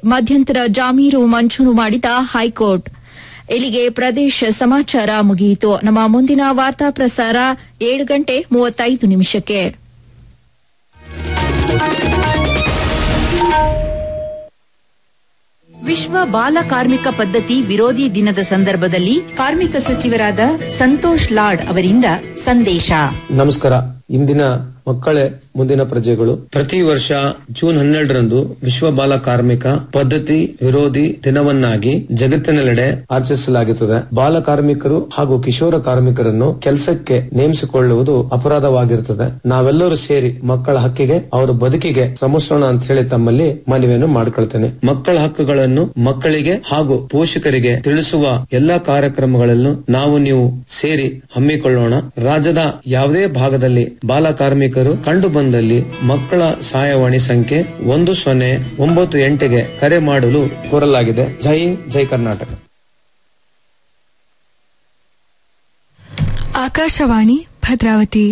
ಮಧ್ಯಂತರ ಜಾಮೀನು ಮಂಜೂರು ಮಾಡಿದ ಹೈಕೋರ್ಟ್ ಇಲ್ಲಿಗೆ ಪ್ರದೇಶ ಸಮಾಚಾರ ಮುಗಿಯಿತು ನಮ್ಮ ಮುಂದಿನ ವಾರ್ತಾ ಪ್ರಸಾರ ಏಳು ಗಂಟೆ ಮೂವತ್ತೈದು ನಿಮಿಷಕ್ಕೆ ವಿಶ್ವ ಬಾಲ ಕಾರ್ಮಿಕ ಪದ್ಧತಿ ವಿರೋಧಿ ದಿನದ ಸಂದರ್ಭದಲ್ಲಿ ಕಾರ್ಮಿಕ ಸಚಿವರಾದ ಸಂತೋಷ್ ಲಾಡ್ ಅವರಿಂದ ಸಂದೇಶ ನಮಸ್ಕಾರ ಇಂದಿನ ಮಕ್ಕಳೇ ಮುಂದಿನ ಪ್ರಜೆಗಳು ಪ್ರತಿ ವರ್ಷ ಜೂನ್ ಹನ್ನೆರಡರಂದು ವಿಶ್ವ ಬಾಲ ಕಾರ್ಮಿಕ ಪದ್ಧತಿ ವಿರೋಧಿ ದಿನವನ್ನಾಗಿ ಜಗತ್ತಿನೆಲ್ಲೆಡೆ ಆಚರಿಸಲಾಗುತ್ತದೆ ಬಾಲ ಕಾರ್ಮಿಕರು ಹಾಗೂ ಕಿಶೋರ ಕಾರ್ಮಿಕರನ್ನು ಕೆಲಸಕ್ಕೆ ನೇಮಿಸಿಕೊಳ್ಳುವುದು ಅಪರಾಧವಾಗಿರುತ್ತದೆ ನಾವೆಲ್ಲರೂ ಸೇರಿ ಮಕ್ಕಳ ಹಕ್ಕಿಗೆ ಅವರ ಬದುಕಿಗೆ ಶ್ರಮಿಸೋಣ ಅಂತ ಹೇಳಿ ತಮ್ಮಲ್ಲಿ ಮನವಿಯನ್ನು ಮಾಡಿಕೊಳ್ತೇನೆ ಮಕ್ಕಳ ಹಕ್ಕುಗಳನ್ನು ಮಕ್ಕಳಿಗೆ ಹಾಗೂ ಪೋಷಕರಿಗೆ ತಿಳಿಸುವ ಎಲ್ಲಾ ಕಾರ್ಯಕ್ರಮಗಳನ್ನು ನಾವು ನೀವು ಸೇರಿ ಹಮ್ಮಿಕೊಳ್ಳೋಣ ರಾಜ್ಯದ ಯಾವುದೇ ಭಾಗದಲ್ಲಿ ಬಾಲ ಕಾರ್ಮಿಕರು ಕಂಡು ಬಂದಲ್ಲಿ ಮಕ್ಕಳ ಸಹಾಯವಾಣಿ ಸಂಖ್ಯೆ ಒಂದು ಸೊನ್ನೆ ಒಂಬತ್ತು ಎಂಟಿಗೆ ಕರೆ ಮಾಡಲು ಕೋರಲಾಗಿದೆ ಜೈ ಹಿಂದ್, ಜೈ ಕರ್ನಾಟಕ ಆಕಾಶವಾಣಿ ಭದ್ರಾವತಿ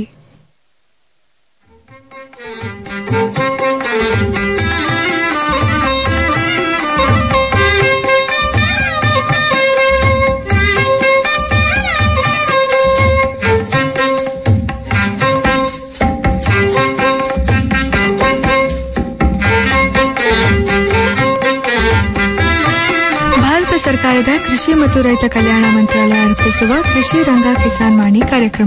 ಭಾರತ ಸರ್ಕಾರದ ಕೃಷಿ ಮತ್ತು ರೈತ ಕಲ್ಯಾಣ ಮಂತ್ರಾಲಯ ಅರ್ಪಿಸುವ ಕೃಷಿ ರಂಗ ಕಿಸಾನ್ ವಾಣಿ ಕಾರ್ಯಕ್ರಮ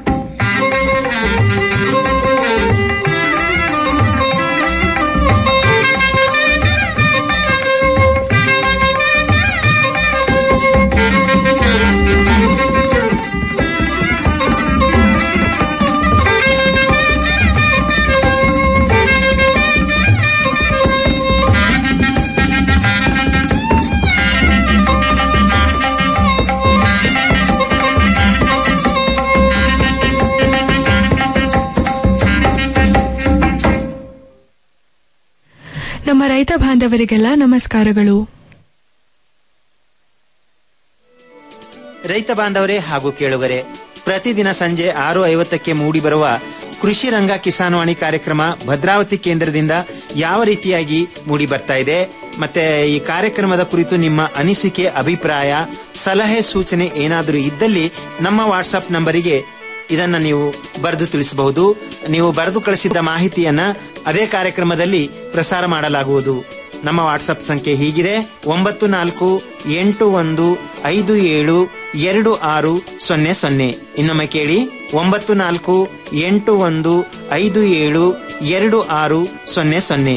ನಮ್ಮ ರೈತ ಬಾಂಧವರಿಗೆಲ್ಲ ನಮಸ್ಕಾರಗಳು ರೈತ ಬಾಂಧವರೇ ಹಾಗೂ ಕೇಳುಗರೆ ಪ್ರತಿದಿನ ಸಂಜೆ ಆರು ಐವತ್ತಕ್ಕೆ ಮೂಡಿಬರುವ ಕೃಷಿ ರಂಗ ಕಿಸಾನ್ವಾಣಿ ಕಾರ್ಯಕ್ರಮ ಭದ್ರಾವತಿ ಕೇಂದ್ರದಿಂದ ಯಾವ ರೀತಿಯಾಗಿ ಮೂಡಿ ಬರ್ತಾ ಇದೆ ಮತ್ತೆ ಈ ಕಾರ್ಯಕ್ರಮದ ಕುರಿತು ನಿಮ್ಮ ಅನಿಸಿಕೆ ಅಭಿಪ್ರಾಯ ಸಲಹೆ ಸೂಚನೆ ಏನಾದರೂ ಇದ್ದಲ್ಲಿ ನಮ್ಮ ವಾಟ್ಸಪ್ ನಂಬರಿಗೆ ಇದನ್ನ ನೀವು ಬರೆದು ತಿಳಿಸಬಹುದು ನೀವು ಬರೆದು ಕಳಿಸಿದ್ದ ಮಾಹಿತಿಯನ್ನ ಅದೇ ಕಾರ್ಯಕ್ರಮದಲ್ಲಿ ಪ್ರಸಾರ ಮಾಡಲಾಗುವುದು ನಮ್ಮ ವಾಟ್ಸಪ್ ಸಂಖ್ಯೆ ಹೀಗಿದೆ ಒಂಬತ್ತು ನಾಲ್ಕು ಎಂಟು ಒಂದು ಐದು ಏಳು ಎರಡು ಆರು ಸೊನ್ನೆ ಸೊನ್ನೆ ಇನ್ನೊಮ್ಮೆ ಕೇಳಿ ಒಂಬತ್ತು ನಾಲ್ಕು ಎಂಟು ಒಂದು ಐದು ಏಳು ಎರಡು ಆರು ಸೊನ್ನೆ ಸೊನ್ನೆ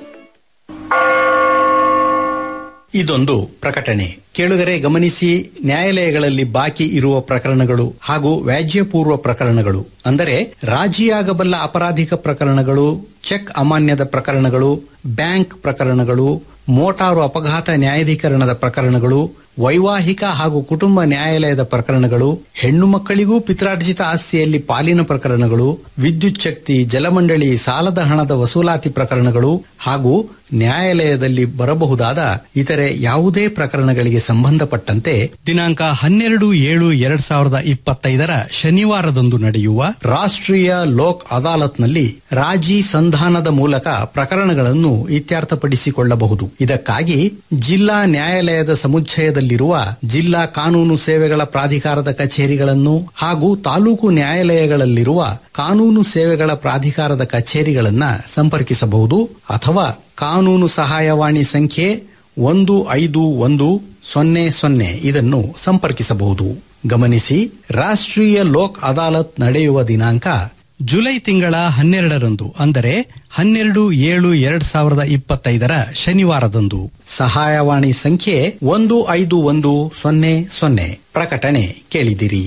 ಇದೊಂದು ಪ್ರಕಟಣೆ ಕೇಳುಗರೆ ಗಮನಿಸಿ ನ್ಯಾಯಾಲಯಗಳಲ್ಲಿ ಬಾಕಿ ಇರುವ ಪ್ರಕರಣಗಳು ಹಾಗೂ ವ್ಯಾಜ್ಯಪೂರ್ವ ಪ್ರಕರಣಗಳು ಅಂದರೆ ರಾಜಿಯಾಗಬಲ್ಲ ಅಪರಾಧಿಕ ಪ್ರಕರಣಗಳು ಚೆಕ್ ಅಮಾನ್ಯದ ಪ್ರಕರಣಗಳು ಬ್ಯಾಂಕ್ ಪ್ರಕರಣಗಳು ಮೋಟಾರು ಅಪಘಾತ ನ್ಯಾಯಾಧೀಕರಣದ ಪ್ರಕರಣಗಳು ವೈವಾಹಿಕ ಹಾಗೂ ಕುಟುಂಬ ನ್ಯಾಯಾಲಯದ ಪ್ರಕರಣಗಳು ಹೆಣ್ಣು ಮಕ್ಕಳಿಗೂ ಪಿತ್ರಾರ್ಜಿತ ಆಸ್ತಿಯಲ್ಲಿ ಪಾಲಿನ ಪ್ರಕರಣಗಳು ವಿದ್ಯುತ್ ಶಕ್ತಿ ಜಲಮಂಡಳಿ ಸಾಲದ ಹಣದ ವಸೂಲಾತಿ ಪ್ರಕರಣಗಳು ಹಾಗೂ ನ್ಯಾಯಾಲಯದಲ್ಲಿ ಬರಬಹುದಾದ ಇತರೆ ಯಾವುದೇ ಪ್ರಕರಣಗಳಿಗೆ ಸಂಬಂಧಪಟ್ಟಂತೆ ದಿನಾಂಕ ಹನ್ನೆರಡು ಏಳು ಎರಡ್ ಸಾವಿರದ ಇಪ್ಪತ್ತೈದರ ಶನಿವಾರದಂದು ನಡೆಯುವ ರಾಷ್ಟ್ರೀಯ ಲೋಕ್ ಅದಾಲತ್ನಲ್ಲಿ ರಾಜಿ ಸಂಧಾನದ ಮೂಲಕ ಪ್ರಕರಣಗಳನ್ನು ಇತ್ಯರ್ಥಪಡಿಸಿಕೊಳ್ಳಬಹುದು ಇದಕ್ಕಾಗಿ ಜಿಲ್ಲಾ ನ್ಯಾಯಾಲಯದ ಸಮುಚ್ಚಯದಲ್ಲಿರುವ ಜಿಲ್ಲಾ ಕಾನೂನು ಸೇವೆಗಳ ಪ್ರಾಧಿಕಾರದ ಕಚೇರಿಗಳನ್ನು ಹಾಗೂ ತಾಲೂಕು ನ್ಯಾಯಾಲಯಗಳಲ್ಲಿರುವ ಕಾನೂನು ಸೇವೆಗಳ ಪ್ರಾಧಿಕಾರದ ಕಚೇರಿಗಳನ್ನ ಸಂಪರ್ಕಿಸಬಹುದು ಅಥವಾ ಕಾನೂನು ಸಹಾಯವಾಣಿ ಸಂಖ್ಯೆ ಒಂದು ಐದು ಒಂದು ಸೊನ್ನೆ ಸೊನ್ನೆ ಇದನ್ನು ಸಂಪರ್ಕಿಸಬಹುದು ಗಮನಿಸಿ ರಾಷ್ಟ್ರೀಯ ಲೋಕ್ ಅದಾಲತ್ ನಡೆಯುವ ದಿನಾಂಕ ಜುಲೈ ತಿಂಗಳ ಹನ್ನೆರಡರಂದು ಅಂದರೆ ಹನ್ನೆರಡು ಏಳು ಎರಡ್ ಸಾವಿರದ ಇಪ್ಪತ್ತೈದರ ಶನಿವಾರದಂದು ಸಹಾಯವಾಣಿ ಸಂಖ್ಯೆ ಒಂದು ಐದು ಒಂದು ಸೊನ್ನೆ ಸೊನ್ನೆ ಪ್ರಕಟಣೆ ಕೇಳಿದಿರಿ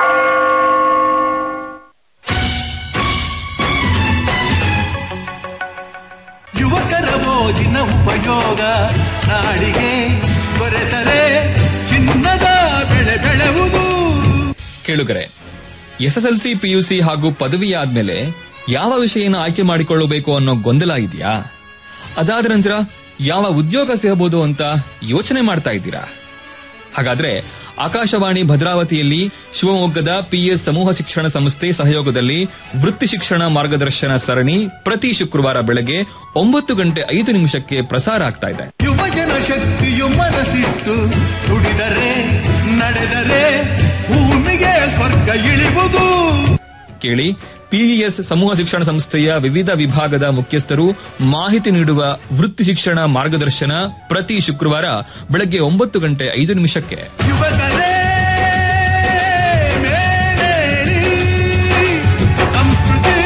ಯುವಕರ ಮೋಜಿನ ಉಪಯೋಗ ನಾಡಿಗೆ ದೊರೆತರೆ ಚಿನ್ನದ ಬೆಳೆ ಬೆಳೆವುದು ಕೇಳುಗರೆ ಎಸ್ಎಸ್ಎಲ್ಸಿ ಪಿಯುಸಿ ಹಾಗೂ ಪದವಿ ಆದ್ಮೇಲೆ ಯಾವ ವಿಷಯನ ಆಯ್ಕೆ ಮಾಡಿಕೊಳ್ಳಬೇಕು ಅನ್ನೋ ಗೊಂದಲ ಇದೆಯಾ ಅದಾದ ನಂತರ ಯಾವ ಉದ್ಯೋಗ ಸಿಗಬಹುದು ಅಂತ ಯೋಚನೆ ಮಾಡ್ತಾ ಇದ್ದೀರಾ ಹಾಗಾದ್ರೆ ಆಕಾಶವಾಣಿ ಭದ್ರಾವತಿಯಲ್ಲಿ ಶಿವಮೊಗ್ಗದ ಪಿಎಸ್ ಸಮೂಹ ಶಿಕ್ಷಣ ಸಂಸ್ಥೆ ಸಹಯೋಗದಲ್ಲಿ ವೃತ್ತಿ ಶಿಕ್ಷಣ ಮಾರ್ಗದರ್ಶನ ಸರಣಿ ಪ್ರತಿ ಶುಕ್ರವಾರ ಬೆಳಗ್ಗೆ ಒಂಬತ್ತು ಗಂಟೆ ಐದು ನಿಮಿಷಕ್ಕೆ ಪ್ರಸಾರ ಆಗ್ತಾ ಇದೆ ಯುವಜನ ಶಕ್ತಿಯು ಮನಸ್ಸಿಟ್ಟು ದುಡಿದರೆ ನಡೆದರೆ ಭೂಮಿಗೆ ಸ್ವರ್ಗ ಇಳಿವುದು ಕೇಳಿ ಪಿಇಎಸ್ ಸಮೂಹ ಶಿಕ್ಷಣ ಸಂಸ್ಥೆಯ ವಿವಿಧ ವಿಭಾಗದ ಮುಖ್ಯಸ್ಥರು ಮಾಹಿತಿ ನೀಡುವ ವೃತ್ತಿ ಶಿಕ್ಷಣ ಮಾರ್ಗದರ್ಶನ ಪ್ರತಿ ಶುಕ್ರವಾರ ಬೆಳಗ್ಗೆ ಒಂಬತ್ತು ಗಂಟೆ ಐದು ನಿಮಿಷಕ್ಕೆ ಯುವಕರೇ ಮೇಲೇಳಿ ಸಂಸ್ಕೃತಿ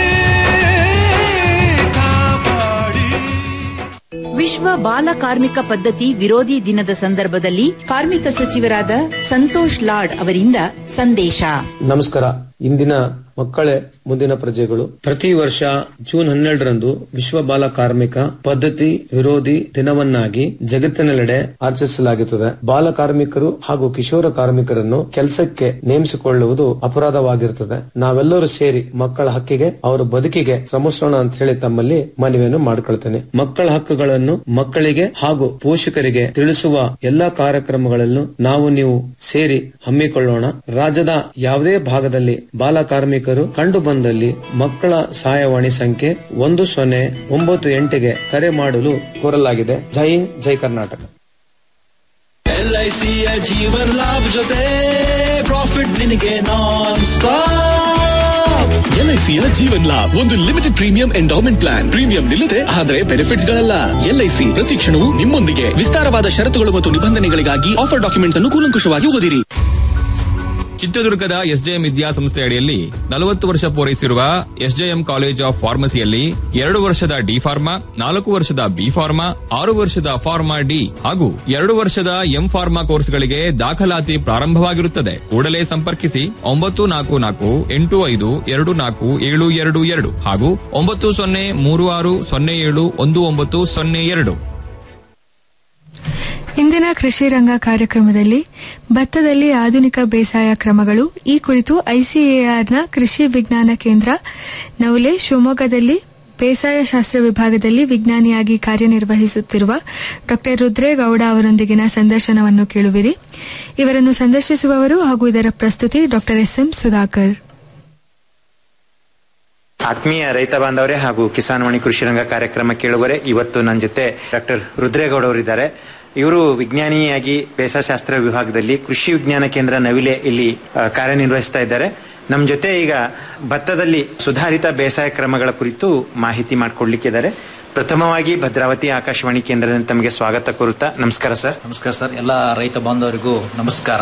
ಕಾಪಾಡಿ ವಿಶ್ವ ಬಾಲ ಕಾರ್ಮಿಕ ಪದ್ಧತಿ ವಿರೋಧಿ ದಿನದ ಸಂದರ್ಭದಲ್ಲಿ ಕಾರ್ಮಿಕ ಸಚಿವರಾದ ಸಂತೋಷ್ ಲಾಡ್ ಅವರಿಂದ ಸಂದೇಶ ನಮಸ್ಕಾರ ಇಂದಿನ ಮಕ್ಕಳೇ ಮುಂದಿನ ಪ್ರಜೆಗಳು ಪ್ರತಿ ವರ್ಷ ಜೂನ್ ಹನ್ನೆರಡರಂದು ವಿಶ್ವ ಬಾಲ ಕಾರ್ಮಿಕ ಪದ್ಧತಿ ವಿರೋಧಿ ದಿನವನ್ನಾಗಿ ಜಗತ್ತಿನೆಲ್ಲೆಡೆ ಆಚರಿಸಲಾಗುತ್ತದೆ ಬಾಲ ಕಾರ್ಮಿಕರು ಹಾಗೂ ಕಿಶೋರ ಕಾರ್ಮಿಕರನ್ನು ಕೆಲಸಕ್ಕೆ ನೇಮಿಸಿಕೊಳ್ಳುವುದು ಅಪರಾಧವಾಗಿರುತ್ತದೆ ನಾವೆಲ್ಲರೂ ಸೇರಿ ಮಕ್ಕಳ ಹಕ್ಕಿಗೆ ಅವರ ಬದುಕಿಗೆ ಶ್ರಮಿಸೋಣ ಅಂತ ಹೇಳಿ ತಮ್ಮಲ್ಲಿ ಮನವಿಯನ್ನು ಮಾಡಿಕೊಳ್ತೇನೆ ಮಕ್ಕಳ ಹಕ್ಕುಗಳನ್ನು ಮಕ್ಕಳಿಗೆ ಹಾಗೂ ಪೋಷಕರಿಗೆ ತಿಳಿಸುವ ಎಲ್ಲಾ ಕಾರ್ಯಕ್ರಮಗಳನ್ನು ನಾವು ನೀವು ಸೇರಿ ಹಮ್ಮಿಕೊಳ್ಳೋಣ ರಾಜ್ಯದ ಯಾವುದೇ ಭಾಗದಲ್ಲಿ ಬಾಲ ಕಾರ್ಮಿಕರು ಕಂಡು ಬಂದಲ್ಲಿ ಮಕ್ಕಳ ಸಹಾಯವಾಣಿ ಸಂಖ್ಯೆ ಒಂದು ಸೊನ್ನೆ ಒಂಬತ್ತು ಎಂಟಿಗೆ ಕರೆ ಮಾಡಲು ಕೋರಲಾಗಿದೆ ಜೈ ಹಿಂದ್, ಜೈ ಕರ್ನಾಟಕ ಎಲ್ಐಸಿಯ ಜೀವನ್ ಲಾಭ ಜೊತೆ ಪ್ರಾಫಿಟ್ ನಿನಗೆ ನಾನ್ ಸ್ಟಾಪ್ ಎಲ್ಐಸಿಯ ಜೀವನ್ ಲಾಭ್ ಒಂದು limited premium endowment plan premium ನಿಲ್ಲದೆ ಆದರೆ ಬೆನಿಫಿಟ್ಸ್ ಗಳಲ್ಲ ಎಲ್ಐಸಿ ಪ್ರತಿ ಕ್ಷಣವೂ ನಿಮ್ಮೊಂದಿಗೆ ವಿಸ್ತಾರವಾದ ಷರತ್ತುಗಳು ಮತ್ತು ನಿಬಂಧನೆಗಳಿಗಾಗಿ ಆಫರ್ ಡಾಕ್ಯುಮೆಂಟ್ ಅನ್ನು ಕೂಲಂಕುಷವಾಗಿ ಓದಿರಿ ಚಿತ್ರದುರ್ಗದ ಎಸ್ಜೆಎಂ ವಿದ್ಯಾಸಂಸ್ಥೆ ಅಡಿಯಲ್ಲಿ ನಲವತ್ತು ವರ್ಷ ಪೂರೈಸಿರುವ ಎಸ್ಜೆಎಂ ಕಾಲೇಜ್ ಆಫ್ ಫಾರ್ಮಸಿಯಲ್ಲಿ ಎರಡು ವರ್ಷದ ಡಿ ಫಾರ್ಮಾ ನಾಲ್ಕು ವರ್ಷದ ಬಿ ಫಾರ್ಮಾ ಆರು ವರ್ಷದ ಫಾರ್ಮಾ ಡಿ ಹಾಗೂ ಎರಡು ವರ್ಷದ ಎಂ ಫಾರ್ಮಾ ಕೋರ್ಸ್ಗಳಿಗೆ ದಾಖಲಾತಿ ಪ್ರಾರಂಭವಾಗಿರುತ್ತದೆ ಕೂಡಲೇ ಸಂಪರ್ಕಿಸಿ ಒಂಬತ್ತು ನಾಲ್ಕು ನಾಲ್ಕು ಎಂಟು ಐದು ಎರಡು ನಾಲ್ಕು ಏಳು ಎರಡು ಎರಡು ಹಾಗೂ ಒಂಬತ್ತು ಸೊನ್ನೆ ಮೂರು ಆರು ಸೊನ್ನೆ ಏಳು ಒಂದು ಒಂಬತ್ತು ಸೊನ್ನೆ ಎರಡು ಇಂದಿನ ಕೃಷಿ ರಂಗ ಕಾರ್ಯಕ್ರಮದಲ್ಲಿ ಭತ್ತದಲ್ಲಿ ಆಧುನಿಕ ಬೇಸಾಯ ಕ್ರಮಗಳು ಈ ಕುರಿತು ಐಸಿಎಆರ್ನ ಕೃಷಿ ವಿಜ್ಞಾನ ಕೇಂದ್ರ ನವಲೆ ಶಿವಮೊಗ್ಗದಲ್ಲಿ ಬೇಸಾಯ ಶಾಸ್ತ್ರ ವಿಭಾಗದಲ್ಲಿ ವಿಜ್ಞಾನಿಯಾಗಿ ಕಾರ್ಯನಿರ್ವಹಿಸುತ್ತಿರುವ ಡಾ ರುದ್ರೇಗೌಡ ಅವರೊಂದಿಗಿನ ಸಂದರ್ಶನವನ್ನು ಕೇಳುವಿರಿ ಇವರನ್ನು ಸಂದರ್ಶಿಸುವವರು ಹಾಗೂ ಇದರ ಪ್ರಸ್ತುತಿ ಡಾ ಎಸ್ ಎಂ ಸುಧಾಕರ್ ಆತ್ಮೀಯ ರೈತ ಬಾಂಧವರೇ ಹಾಗೂ ಕಿಸಾನ್ ವಾಣಿ ಕೃಷಿ ರಂಗ ಕಾರ್ಯಕ್ರಮ ಕೇಳುವರೆ ಇವತ್ತು ನನ್ನ ಜೊತೆ ಡಾಕ್ಟರ್ ರುದ್ರೇಗೌಡ ಅವರಿದ್ದಾರೆ ಇವರು ವಿಜ್ಞಾನಿಯಾಗಿ ಬೇಸಾಯಶಾಸ್ತ್ರ ವಿಭಾಗದಲ್ಲಿ ಕೃಷಿ ವಿಜ್ಞಾನ ಕೇಂದ್ರ ನವಿಲೆ ಇಲ್ಲಿ ಆ, ಕಾರ್ಯನಿರ್ವಹಿಸ್ತಾ ಇದ್ದಾರೆ ನಮ್ಮ ಜೊತೆ ಈಗ ಭತ್ತದಲ್ಲಿ ಸುಧಾರಿತ ಬೇಸಾಯ ಕ್ರಮಗಳ ಕುರಿತು ಮಾಹಿತಿ ಮಾಡಿಕೊಡ್ಲಿಕ್ಕಿದ್ದಾರೆ ಪ್ರಥಮವಾಗಿ ಭದ್ರಾವತಿ ಆಕಾಶವಾಣಿ ಕೇಂದ್ರದಿಂದ ತಮಗೆ ಸ್ವಾಗತ ಕೋರುತ್ತಾ ನಮಸ್ಕಾರ ಸರ್ ನಮಸ್ಕಾರ ಸರ್ ಎಲ್ಲ ರೈತ ಬಾಂಧವರಿಗೂ ನಮಸ್ಕಾರ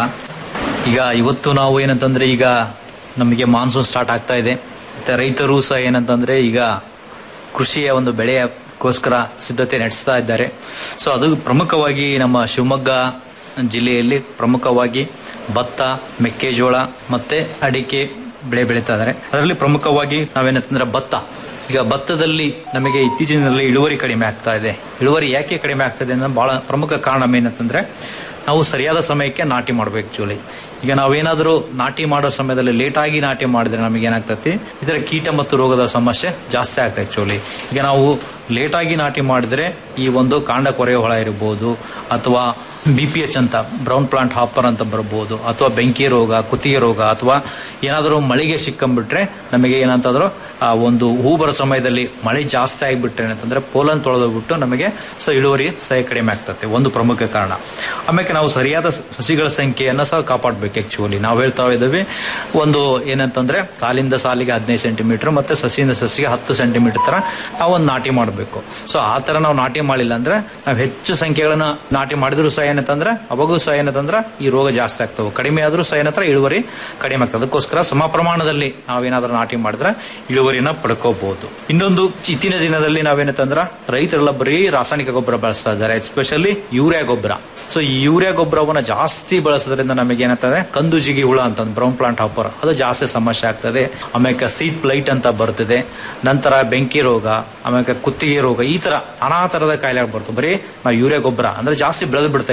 ಈಗ ಇವತ್ತು ನಾವು ಏನಂತಂದ್ರೆ ಈಗ ನಮಗೆ ಮಾನ್ಸೂನ್ ಸ್ಟಾರ್ಟ್ ಆಗ್ತಾ ಇದೆ ಮತ್ತೆ ರೈತರು ಸಹ ಏನಂತಂದ್ರೆ ಈಗ ಕೃಷಿಯ ಒಂದು ಬೆಳೆಯಕ್ಕೋಸ್ಕರ ಸಿದ್ಧತೆ ನಡೆಸ್ತಾ ಇದ್ದಾರೆ ಸೊ ಅದು ಪ್ರಮುಖವಾಗಿ ನಮ್ಮ ಶಿವಮೊಗ್ಗ ಜಿಲ್ಲೆಯಲ್ಲಿ ಪ್ರಮುಖವಾಗಿ ಭತ್ತ ಮೆಕ್ಕೆಜೋಳ ಮತ್ತೆ ಅಡಿಕೆ ಬೆಳೆ ಬೆಳೀತಾ ಇದ್ದಾರೆ ಅದರಲ್ಲಿ ಪ್ರಮುಖವಾಗಿ ನಾವೇನಂತಂದ್ರೆ ಭತ್ತ ಈಗ ಭತ್ತದಲ್ಲಿ ನಮಗೆ ಇತ್ತೀಚಿನ ದಿನದಲ್ಲಿ ಇಳುವರಿ ಕಡಿಮೆ ಆಗ್ತಾ ಇದೆ ಇಳುವರಿ ಯಾಕೆ ಕಡಿಮೆ ಆಗ್ತದೆ ಅನ್ನೋ ಬಹಳ ಪ್ರಮುಖ ಕಾರಣ ಏನಂತಂದ್ರೆ ನಾವು ಸರಿಯಾದ ಸಮಯಕ್ಕೆ ನಾಟಿ ಮಾಡ್ಬೇಕು ಆಕ್ಚುಲಿ ಈಗ ನಾವೇನಾದರೂ ನಾಟಿ ಮಾಡೋ ಸಮಯದಲ್ಲಿ ಲೇಟಾಗಿ ನಾಟಿ ಮಾಡಿದ್ರೆ ನಮಗೆ ಏನಾಗ್ತತಿ ಇದರ ಕೀಟ ಮತ್ತು ರೋಗದ ಸಮಸ್ಯೆ ಜಾಸ್ತಿ ಆಗ್ತದೆ ಆಕ್ಚುಲಿ ಈಗ ನಾವು ಲೇಟಾಗಿ ನಾಟಿ ಮಾಡಿದ್ರೆ ಈ ಒಂದು ಕಾಂಡ ಕೊರೆಯೋ ಹುಳ ಇರ್ಬೋದು ಅಥವಾ ಬಿ ಪಿ ಎಚ್ ಅಂತ ಬ್ರೌನ್ ಪ್ಲಾಂಟ್ ಹಾಪರ್ ಅಂತ ಬರ್ಬೋದು ಅಥವಾ ಬೆಂಕಿ ರೋಗ ಕುತ್ತಿಗೆ ರೋಗ ಅಥವಾ ಏನಾದರೂ ಮಳೆಗೆ ಸಿಕ್ಕಂಬಿಟ್ರೆ ನಮಗೆ ಏನಂತಂದ್ರು ಆ ಒಂದು ಹೂ ಬರೋ ಸಮಯದಲ್ಲಿ ಮಳೆ ಜಾಸ್ತಿ ಆಗಿಬಿಟ್ರೆ ಏನಂತಂದ್ರೆ ಪೋಲನ್ ತೊಳೆದೋಗ್ಬಿಟ್ಟು ನಮಗೆ ಸೊ ಇಳುವರಿ ಸಹ ಕಡಿಮೆ ಆಗ್ತದೆ ಒಂದು ಪ್ರಮುಖ ಕಾರಣ ಆಮೇಲೆ ನಾವು ಸರಿಯಾದ ಸಸಿಗಳ ಸಂಖ್ಯೆಯನ್ನು ಸಹ ಕಾಪಾಡಬೇಕು ಆಕ್ಚುಲಿ ನಾವು ಹೇಳ್ತಾ ಇದ್ದೀವಿ ಒಂದು ಏನಂತಂದ್ರೆ ಸಾಲಿಂದ ಸಾಲಿಗೆ ಹದಿನೈದು ಸೆಂಟಿಮೀಟರ್ ಮತ್ತೆ ಸಸಿಯಿಂದ ಸಸಿಗೆ ಹತ್ತು ಸೆಂಟಿಮೀಟರ್ ತರ ನಾವು ಒಂದು ನಾಟಿ ಮಾಡಬೇಕು ಸೊ ಆ ತರ ನಾವು ನಾಟಿ ಮಾಡಿಲ್ಲ ಅಂದ್ರೆ ನಾವು ಹೆಚ್ಚು ಸಂಖ್ಯೆಗಳನ್ನ ನಾಟಿ ಮಾಡಿದ್ರು ಸಹ ಏನಂತಂದ್ರೆ ಅವಾಗೂ ಸಹ ಏನಂತಂದ್ರೆ ಈ ರೋಗ ಜಾಸ್ತಿ ಆಗ್ತವೆ ಕಡಿಮೆ ಆದ್ರೂ ಸಹ ಏನಂದ್ರೆ ಇಳುವರಿ ಕಡಿಮೆ ಆಗ್ತದೆ ಅದಕ್ಕೋಸ್ಕರ ಸಮ ಪ್ರಮಾಣದಲ್ಲಿ ನಾವೇನಾದ್ರೂ ನಾಟಿ ಮಾಡಿದ್ರೆ ಇಳುವರಿನ ಪಡ್ಕೋಬಹುದು ಇನ್ನೊಂದು ಇತ್ತಿನ ದಿನದಲ್ಲಿ ನಾವೇನಂತಂದ್ರೆ ರೈತರೆಲ್ಲ ಬರೀ ರಾಸಾಯನಿಕ ಗೊಬ್ಬರ ಬಳಸ್ತಾ ಇದ್ದಾರೆ ಎಸ್ಪೆಷಲಿ ಯೂರಿಯಾ ಗೊಬ್ಬರ ಸೊ ಈ ಯೂರಿಯಾ ಗೊಬ್ಬರವನ್ನ ಜಾಸ್ತಿ ಬಳಸೋದ್ರಿಂದ ನಮಗೆ ಏನಂತಂದ್ರೆ ಕಂದು ಜಿಗಿ ಹುಳ ಅಂತ ಬ್ರೌನ್ ಪ್ಲಾಂಟ್ ಹಾಪರ್ ಅದು ಜಾಸ್ತಿ ಸಮಸ್ಯೆ ಆಗ್ತದೆ ಆಮೇಲೆ ಸೀಟ್ ಪ್ಲೈಟ್ ಅಂತ ಬರ್ತದೆ ನಂತರ ಬೆಂಕಿ ರೋಗ ಆಮೇಲೆ ಕುತ್ತಿಗೆ ರೋಗ ಈ ತರ ನಾನಾ ತರದ ಕಾಯಿಲೆ ಬರ್ತವೆ ಬರೀ ನಾವು ಯೂರಿಯಾ ಗೊಬ್ಬರ ಅಂದ್ರೆ ಜಾಸ್ತಿ ಬೆಳೆದು ಬಿಡುತ್ತೆ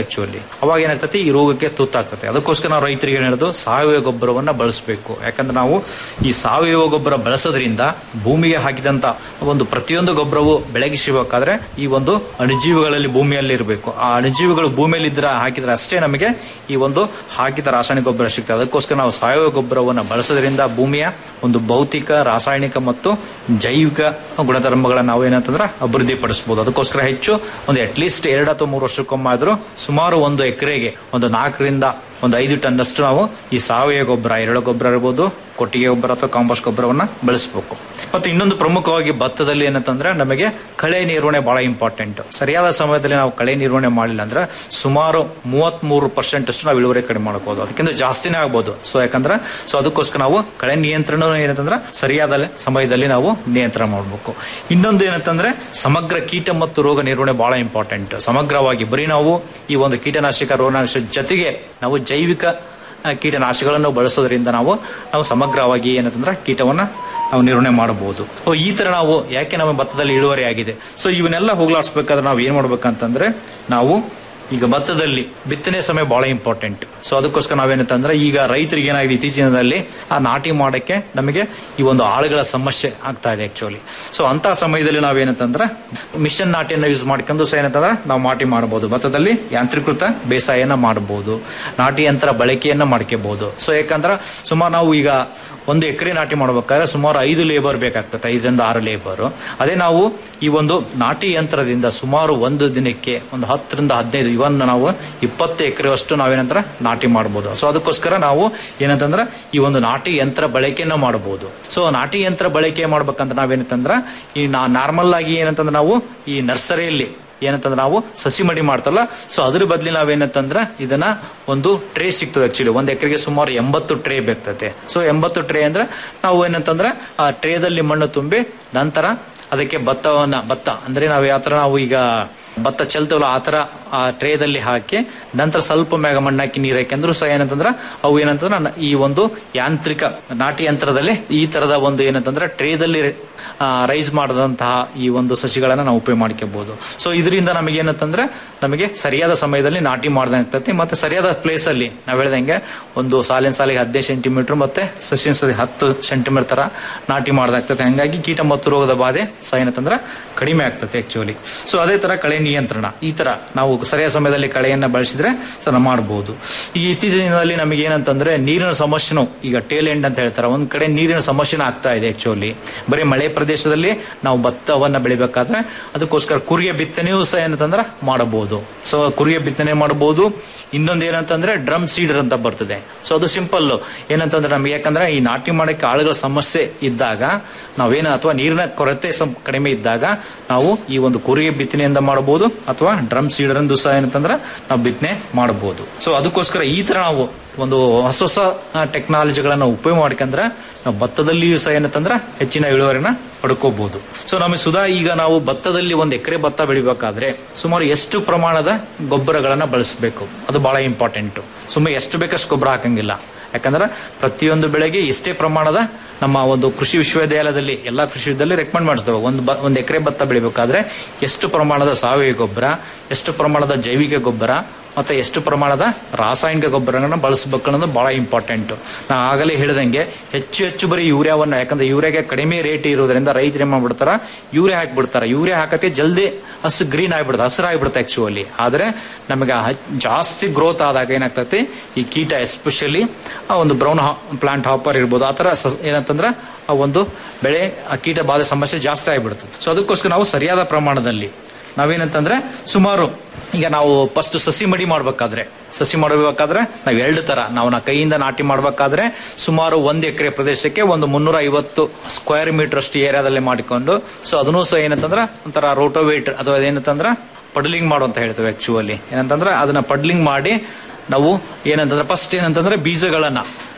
ಆಕ್ಚುಲಿ ಅವಾಗ ಏನಾಗ್ತತಿ ಈ ರೋಗಕ್ಕೆ ತುತ್ತಾಗ್ತದೆ ಅದಕ್ಕೋಸ್ಕರ ನಾವು ರೈತರಿಗೆ ಏನ್ ಹೇಳೋದು ಸಾವಯವ ಗೊಬ್ಬರವನ್ನ ಬಳಸಬೇಕು ಯಾಕಂದ್ರೆ ನಾವು ಈ ಸಾವಯವ ಗೊಬ್ಬರ ಬಳಸೋದ್ರಿಂದ ಭೂಮಿಗೆ ಹಾಕಿದಂತ ಒಂದು ಪ್ರತಿಯೊಂದು ಗೊಬ್ಬರವು ಬೆಳೆಗೆ ಸಿಗಬೇಕಾದ್ರೆ ಈ ಒಂದು ಅಣುಜೀವಿಗಳಲ್ಲಿ ಭೂಮಿಯಲ್ಲಿ ಇರಬೇಕು ಆ ಅಣುಜೀವಿಗಳು ಭೂಮಿಯಲ್ಲಿ ಇದ್ರೆ ಹಾಕಿದ್ರೆ ಅಷ್ಟೇ ನಮಗೆ ಈ ಒಂದು ಹಾಕಿದ ರಾಸಾಯನಿಕ ಗೊಬ್ಬರ ಸಿಗ್ತದೆ ಅದಕ್ಕೋಸ್ಕರ ನಾವು ಸಾವಯವ ಗೊಬ್ಬರವನ್ನು ಬಳಸೋದ್ರಿಂದ ಭೂಮಿಯ ಒಂದು ಭೌತಿಕ ರಾಸಾಯನಿಕ ಮತ್ತು ಜೈವಿಕ ಗುಣಧರ್ಮಗಳನ್ನ ನಾವು ಏನಂತಂದ್ರೆ ಅಭಿವೃದ್ಧಿ ಪಡಿಸಬಹುದು ಅದಕ್ಕೋಸ್ಕರ ಹೆಚ್ಚು ಒಂದು ಅಟ್ಲೀಸ್ಟ್ ಎರಡು ಅಥವಾ ಮೂರು ವರ್ಷಕ್ಕೊಮ್ಮೆ ಆದ್ರೂ ಸುಮಾರು ಒಂದು ಎಕರೆಗೆ ಒಂದು ನಾಲ್ಕರಿಂದ ಒಂದು ಐದು ಟನ್ ಅಷ್ಟು ನಾವು ಈ ಸಾವಯವ ಗೊಬ್ಬರ ಎರೆಳು ಗೊಬ್ಬರ ಇರ್ಬೋದು ಕೊಟ್ಟಿಗೆ ಗೊಬ್ಬರ ಅಥವಾ ಕಾಂಪೋಸ್ಟ್ ಗೊಬ್ಬರವನ್ನ ಬಳಸಬೇಕು ಮತ್ತು ಇನ್ನೊಂದು ಪ್ರಮುಖವಾಗಿ ಭತ್ತದಲ್ಲಿ ಏನಂತಂದ್ರೆ ನಮಗೆ ಕಳೆ ನಿರ್ವಹಣೆ ಬಹಳ ಇಂಪಾರ್ಟೆಂಟ್ ಸರಿಯಾದ ಸಮಯದಲ್ಲಿ ನಾವು ಕಳೆ ನಿರ್ವಹಣೆ ಮಾಡಿಲ್ಲ ಅಂದ್ರೆ ಸುಮಾರು ಮೂವತ್ತ್ ಮೂರು ಪರ್ಸೆಂಟ್ ಅಷ್ಟು ನಾವು ಇಳುವರಿ ಕಡಿಮೆ ಮಾಡ್ಕೋಬಹುದು ಅದಕ್ಕಿಂತ ಜಾಸ್ತಿನೇ ಆಗ್ಬೋದು ಸೊ ಯಾಕಂದ್ರೆ ಸೊ ಅದಕ್ಕೋಸ್ಕರ ನಾವು ಕಳೆ ನಿಯಂತ್ರಣ ಏನಂತಂದ್ರೆ ಸರಿಯಾದ ಸಮಯದಲ್ಲಿ ನಾವು ನಿಯಂತ್ರಣ ಮಾಡಬೇಕು ಇನ್ನೊಂದು ಏನಂತಂದ್ರೆ ಸಮಗ್ರ ಕೀಟ ಮತ್ತು ರೋಗ ನಿರ್ವಹಣೆ ಬಹಳ ಇಂಪಾರ್ಟೆಂಟ್ ಸಮಗ್ರವಾಗಿ ಬರೀ ನಾವು ಈ ಒಂದು ಕೀಟನಾಶಕ ರೋಗನಾಶಕ ಜೊತೆಗೆ ನಾವು ಜೈವಿಕ ಆ, ಕೀಟನಾಶಕಗಳನ್ನು ಬಳಸೋದ್ರಿಂದ ನಾವು ನಾವು ಸಮಗ್ರವಾಗಿ ಏನಂತಂದ್ರೆ ಕೀಟವನ್ನ ನಾವು ನಿರ್ವಹಣೆ ಮಾಡಬಹುದು ಸೊ ಈ ತರ ನಾವು ಯಾಕೆ ನಮ್ಮ ಭತ್ತದಲ್ಲಿ ಇಳುವರಿ ಆಗಿದೆ ಸೊ ಇವನ್ನೆಲ್ಲ ಹೋಗ್ಲಾಡಿಸ್ಬೇಕಾದ್ರೆ ನಾವು ಏನ್ ಮಾಡ್ಬೇಕಂತಂದ್ರೆ ನಾವು ಈಗ ಭತ್ತದಲ್ಲಿ ಬಿತ್ತನೆ ಸಮಯ ಬಹಳ ಇಂಪಾರ್ಟೆಂಟ್ ಸೊ ಅದಕ್ಕೋಸ್ಕರ ನಾವೇನಂತಂದ್ರೆ ಈಗ ರೈತರಿಗೆ ಏನಾಗಿದೆ ಇತ್ತೀಚಿನ ದಿನದಲ್ಲಿ ಆ ನಾಟಿ ಮಾಡಕ್ಕೆ ನಮಗೆ ಈ ಒಂದು ಆಳುಗಳ ಸಮಸ್ಯೆ ಆಗ್ತಾ ಇದೆ ಆಕ್ಚುಲಿ ಸೊ ಅಂತ ಸಮಯದಲ್ಲಿ ನಾವೇನಂತಂದ್ರೆ ಮಿಷನ್ ನಾಟಿಯನ್ನ ಯೂಸ್ ಮಾಡ್ಕೊಂಡು ಸಹ ಏನಂತಂದ್ರೆ ನಾವು ನಾಟಿ ಮಾಡಬಹುದು ಭತ್ತದಲ್ಲಿ ಯಾಂತ್ರೀಕೃತ ಬೇಸಾಯನ ಮಾಡಬಹುದು ನಾಟಿ ಯಂತ್ರ ಬಳಕೆಯನ್ನ ಮಾಡ್ಕೋಬಹುದು ಸೊ ಯಾಕಂದ್ರೆ ಸುಮಾರು ನಾವು ಈಗ ಒಂದು ಎಕರೆ ನಾಟಿ ಮಾಡ್ಬೇಕಾದ್ರೆ ಸುಮಾರು ಐದು ಲೇಬರ್ ಬೇಕಾಗ್ತದೆ ಐದರಿಂದ ಆರು ಲೇಬರ್ ಅದೇ ನಾವು ಈ ಒಂದು ನಾಟಿ ಯಂತ್ರದಿಂದ ಸುಮಾರು ಒಂದು ದಿನಕ್ಕೆ ಒಂದು ಹತ್ತರಿಂದ ಹದಿನೈದು ಇವನ್ ನಾವು ಇಪ್ಪತ್ತು ಎಕರೆವಷ್ಟು ನಾವೇನಂದ್ರೆ ನಾಟಿ ಮಾಡಬಹುದು ಸೊ ಅದಕ್ಕೋಸ್ಕರ ನಾವು ಏನಂತಂದ್ರೆ ಈ ಒಂದು ನಾಟಿ ಯಂತ್ರ ಬಳಕೆಯನ್ನ ಮಾಡಬಹುದು ಸೊ ನಾಟಿ ಯಂತ್ರ ಬಳಕೆ ಮಾಡ್ಬೇಕಂತ ನಾವೇನಂತಂದ್ರ ಈ ನಾರ್ಮಲ್ ಆಗಿ ಏನಂತಂದ್ರೆ ನಾವು ಈ ನರ್ಸರಿಯಲ್ಲಿ ಏನಂತಂದ್ರೆ ನಾವು ಸಸಿ ಮಡಿ ಮಾಡ್ತಲ್ಲ ಸೊ ಅದ್ರ ಬದ್ಲಿ ನಾವೇನಂತಂದ್ರೆ ಇದನ್ನ ಒಂದು ಟ್ರೇ ಸಿಗ್ತದೆ ಆಕ್ಚುಲಿ ಒಂದ್ ಎಕರೆಗೆ ಸುಮಾರು ಎಂಬತ್ತು ಟ್ರೇ ಬೇಕಾಗ್ತದೆ ಸೊ ಎಂಬತ್ತು ಟ್ರೇ ಅಂದ್ರೆ ನಾವು ಏನಂತಂದ್ರೆ ಆ ಟ್ರೇದಲ್ಲಿ ಮಣ್ಣು ತುಂಬಿ ನಂತರ ಅದಕ್ಕೆ ಭತ್ತವನ್ನ ಭತ್ತ ಅಂದ್ರೆ ನಾವು ಯಾವ ತರ ನಾವು ಈಗ ಭತ್ತ ಚೆಲ್ತೇವಲ್ಲ ಆ ತರ ಆ ಟ್ರೇದಲ್ಲಿ ಹಾಕಿ ನಂತರ ಸ್ವಲ್ಪ ಮ್ಯಾಗ ಮಣ್ಣು ಹಾಕಿ ನೀರು ಹಾಕಿ ಅಂದ್ರೂ ಸಹ ಏನಂತಂದ್ರೆ ಅವು ಏನಂತಂದ್ರೆ ನ- ಈ ಒಂದು ಯಾಂತ್ರಿಕ ನಾಟಿ ಯಂತ್ರದಲ್ಲಿ ಈ ತರದ ಒಂದು ಏನಂತಂದ್ರೆ ಟ್ರೇದಲ್ಲಿ ರೈಸ್ ಮಾಡದಂತಹ ಈ ಒಂದು ಸಸಿಗಳನ್ನ ನಾವು ಉಪಯೋಗ ಮಾಡ್ಕೋಬಹುದು ಸೊ ಇದರಿಂದ ನಮಗೆ ಏನಂತಂದ್ರೆ ನಮಗೆ ಸರಿಯಾದ ಸಮಯದಲ್ಲಿ ನಾಟಿ ಮಾಡ್ದಂಗ್ತತಿ ಮತ್ತೆ ಸರಿಯಾದ ಪ್ಲೇಸ್ ಅಲ್ಲಿ ನಾವ್ ಹೇಳ್ದಂಗೆ ಒಂದು ಸಾಲಿನ ಸಾಲಿಗೆ ಹದಿನೈದು ಸೆಂಟಿಮೀಟರ್ ಮತ್ತೆ ಸಸಿನ ಸಸಿ ಹತ್ತು ಸೆಂಟಿಮೀಟರ್ ತರ ನಾಟಿ ಮಾಡ್ದಾಗ್ತದೆ ಹಂಗಾಗಿ ಕೀಟ ಮತ್ತು ರೋಗದ ಬಾಧೆ ಸಹ ಏನಂತಂದ್ರೆ ಕಡಿಮೆ ಆಗ್ತದೆ ಆಕ್ಚುಲಿ ಸೊ ಅದೇ ತರ ಕಳೆ ನಿಯಂತ್ರಣ ಈ ತರ ನಾವು ಸರಿಯಾದ ಸಮಯದಲ್ಲಿ ಕಳೆಯನ್ನ ಬಳಸಿದ್ರೆ ಸೊ ನಾವು ಮಾಡಬಹುದು ಈ ಇತ್ತೀಚಿನ ದಿನದಲ್ಲಿ ನಮಗೆ ಏನಂತಂದ್ರೆ ನೀರಿನ ಸಮಸ್ಯೆನು ಈಗ ಟೇಲ್ ಎಂಡ್ ಅಂತ ಹೇಳ್ತಾರೆ ಒಂದ್ ಕಡೆ ನೀರಿನ ಸಮಸ್ಯೆನ ಆಗ್ತಾ ಇದೆ ಆಕ್ಚುಲಿ ಬರೀ ಮಳೆ ಪ್ರದೇಶದಲ್ಲಿ ನಾವು ಭತ್ತವನ್ನ ಬೆಳಿಬೇಕಾದ್ರೆ ಅದಕ್ಕೋಸ್ಕರ ಕುರಿಗೆ ಬಿತ್ತನೆಯೂ ಸಹ ಏನಂತಂದ್ರೆ ಮಾಡಬಹುದು ಸೊ ಕುರಿಗೆ ಬಿತ್ತನೆ ಮಾಡಬಹುದು ಇನ್ನೊಂದು ಏನಂತಂದ್ರೆ ಡ್ರಮ್ ಸೀಡರ್ ಅಂತ ಬರ್ತದೆ ಸೊ ಅದು ಸಿಂಪಲ್ ಏನಂತಂದ್ರೆ ನಮ್ಗೆ ಯಾಕಂದ್ರೆ ಈ ನಾಟಿ ಮಾಡಕ್ಕೆ ಆಳುಗಳ ಸಮಸ್ಯೆ ಇದ್ದಾಗ ನಾವೇನ ಅಥವಾ ನೀರಿನ ಕೊರತೆ ಸಂ- ಕಡಿಮೆ ಇದ್ದಾಗ ನಾವು ಈ ಒಂದು ಕುರಿಗೆ ಬಿತ್ತನೆಯಿಂದ ಮಾಡಬಹುದು ಅಥವಾ ಡ್ರಮ್ ಸೀಡರ್ ಎಂದು ಸಹ ಏನಂತಂದ್ರೆ ನಾವು ಬಿತ್ತನೆ ಮಾಡಬಹುದು ಸೊ ಅದಕ್ಕೋಸ್ಕರ ಈ ತರ ನಾವು ಒಂದು ಹೊಸ ಹೊಸ ಟೆಕ್ನಾಲಜಿಗಳನ್ನ ಉಪಯೋಗ ಮಾಡ್ಕೊಂಡ್ರೆ ನಾವು ಭತ್ತದಲ್ಲಿಯೂ ಸಹ ಏನಂತಂದ್ರೆ ಹೆಚ್ಚಿನ ಇಳುವರಿನ ಪಡ್ಕೋಬಹುದು ಸೊ ನಮಗೆ ಸುಧಾ ಈಗ ನಾವು ಭತ್ತದಲ್ಲಿ ಒಂದು ಎಕರೆ ಭತ್ತ ಬೆಳಿಬೇಕಾದ್ರೆ ಸುಮಾರು ಎಷ್ಟು ಪ್ರಮಾಣದ ಗೊಬ್ಬರಗಳನ್ನ ಬಳಸಬೇಕು ಅದು ಬಹಳ ಇಂಪಾರ್ಟೆಂಟ್ ಸುಮ್ಮನೆ ಎಷ್ಟು ಬೇಕಷ್ಟು ಗೊಬ್ಬರ ಹಾಕಂಗಿಲ್ಲ ಯಾಕಂದ್ರೆ ಪ್ರತಿಯೊಂದು ಬೆಳೆಗೆ ಎಷ್ಟೇ ಪ್ರಮಾಣದ ನಮ್ಮ ಒಂದು ಕೃಷಿ ವಿಶ್ವವಿದ್ಯಾಲಯದಲ್ಲಿ ಎಲ್ಲಾ ಕೃಷಿ ವಿದ್ಯಾಲಯ ರೆಕಮೆಂಡ್ ಮಾಡಿಸ್ತೇವೆ ಒಂದು ಬ- ಒಂದು ಎಕರೆ ಭತ್ತ ಬೆಳಿಬೇಕಾದ್ರೆ ಎಷ್ಟು ಪ್ರಮಾಣದ ಸಾವಯವ ಗೊಬ್ಬರ ಎಷ್ಟು ಪ್ರಮಾಣದ ಜೈವಿಕ ಗೊಬ್ಬರ ಮತ್ತೆ ಎಷ್ಟು ಪ್ರಮಾಣದ ರಾಸಾಯನಿಕ ಗೊಬ್ಬರಗಳನ್ನ ಬಳಸಬೇಕು ಅನ್ನೋದು ಬಹಳ ಇಂಪಾರ್ಟೆಂಟ್ ನಾ ಆಗಲೇ ಹೇಳಿದಂಗೆ ಹೆಚ್ಚು ಹೆಚ್ಚು ಬರೀ ಯೂರಿಯಾವನ್ನ ಯಾಕಂದ್ರೆ ಯೂರಿಯಾಗೆ ಕಡಿಮೆ ರೇಟ್ ಇರೋದ್ರಿಂದ ರೈತರು ಏನ್ ಮಾಡ್ಬಿಡ್ತಾರ ಯೂರಿಯಾ ಹಾಕ್ಬಿಡ್ತಾರ ಯೂರಿಯಾ ಹಾಕಕ್ಕೆ ಜಲ್ದಿ ಹಸು ಗ್ರೀನ್ ಆಗ್ಬಿಡುತ್ತೆ ಹಸಿರಾಗ್ಬಿಡುತ್ತೆ ಆಕ್ಚುಲಿ ಆದ್ರೆ ನಮಗೆ ಹ- ಜಾಸ್ತಿ ಗ್ರೋತ್ ಆದಾಗ ಏನಾಗ್ತೈತಿ ಈ ಕೀಟ ಎಸ್ಪೆಷಲಿ ಆ ಒಂದು ಬ್ರೌನ್ ಪ್ಲಾಂಟ್ ಹಾಪರ್ ಇರ್ಬೋದು ಆ ತರ ಸಸ್- ಏನಂತಂದ್ರೆ ಆ ಒಂದು ಬೆಳೆ ಆ ಕೀಟ ಬಾಧೆ ಸಮಸ್ಯೆ ಜಾಸ್ತಿ ಆಗಿಬಿಡುತ್ತೆ ಸೊ ಅದಕ್ಕೋಸ್ಕರ ನಾವು ಸರಿಯಾದ ಪ್ರಮಾಣದಲ್ಲಿ ನಾವೇನಂತಂದ್ರೆ ಸುಮಾರು ಈಗ ನಾವು ಫಸ್ಟ್ ಸಸಿ ಮಡಿ ಮಾಡ್ಬೇಕಾದ್ರೆ ಸಸಿ ಮಾಡಬೇಕಾದ್ರೆ ನಾವು ಎರಡು ತರ ನಾವು ನಾ ಕೈಯಿಂದ ನಾಟಿ ಮಾಡ್ಬೇಕಾದ್ರೆ ಸುಮಾರು ಒಂದ್ ಎಕರೆ ಪ್ರದೇಶಕ್ಕೆ ಒಂದು ಮುನ್ನೂರ ಐವತ್ತು ಸ್ಕ್ವೇರ್ ಮೀಟರ್ ಅಷ್ಟು ಏರಿಯಾದಲ್ಲಿ ಮಾಡಿಕೊಂಡು ಸೊ ಅದನ್ನು ಸಹ ಏನಂತಂದ್ರೆ ಒಂಥರ ರೋಟೋವೇಟರ್ ಅಥವಾ ಅದೇನಂತಂದ್ರೆ ಪಡ್ಲಿಂಗ್ ಮಾಡು ಅಂತ ಹೇಳ್ತೇವೆ ಆಕ್ಚುಲಿ ಏನಂತಂದ್ರೆ ಅದನ್ನ ಪಡ್ಲಿಂಗ್ ಮಾಡಿ ನಾವು ಏನಂತಂದ್ರೆ ಫಸ್ಟ್ ಏನಂತಂದ್ರೆ ಬೀಜಗಳನ್ನ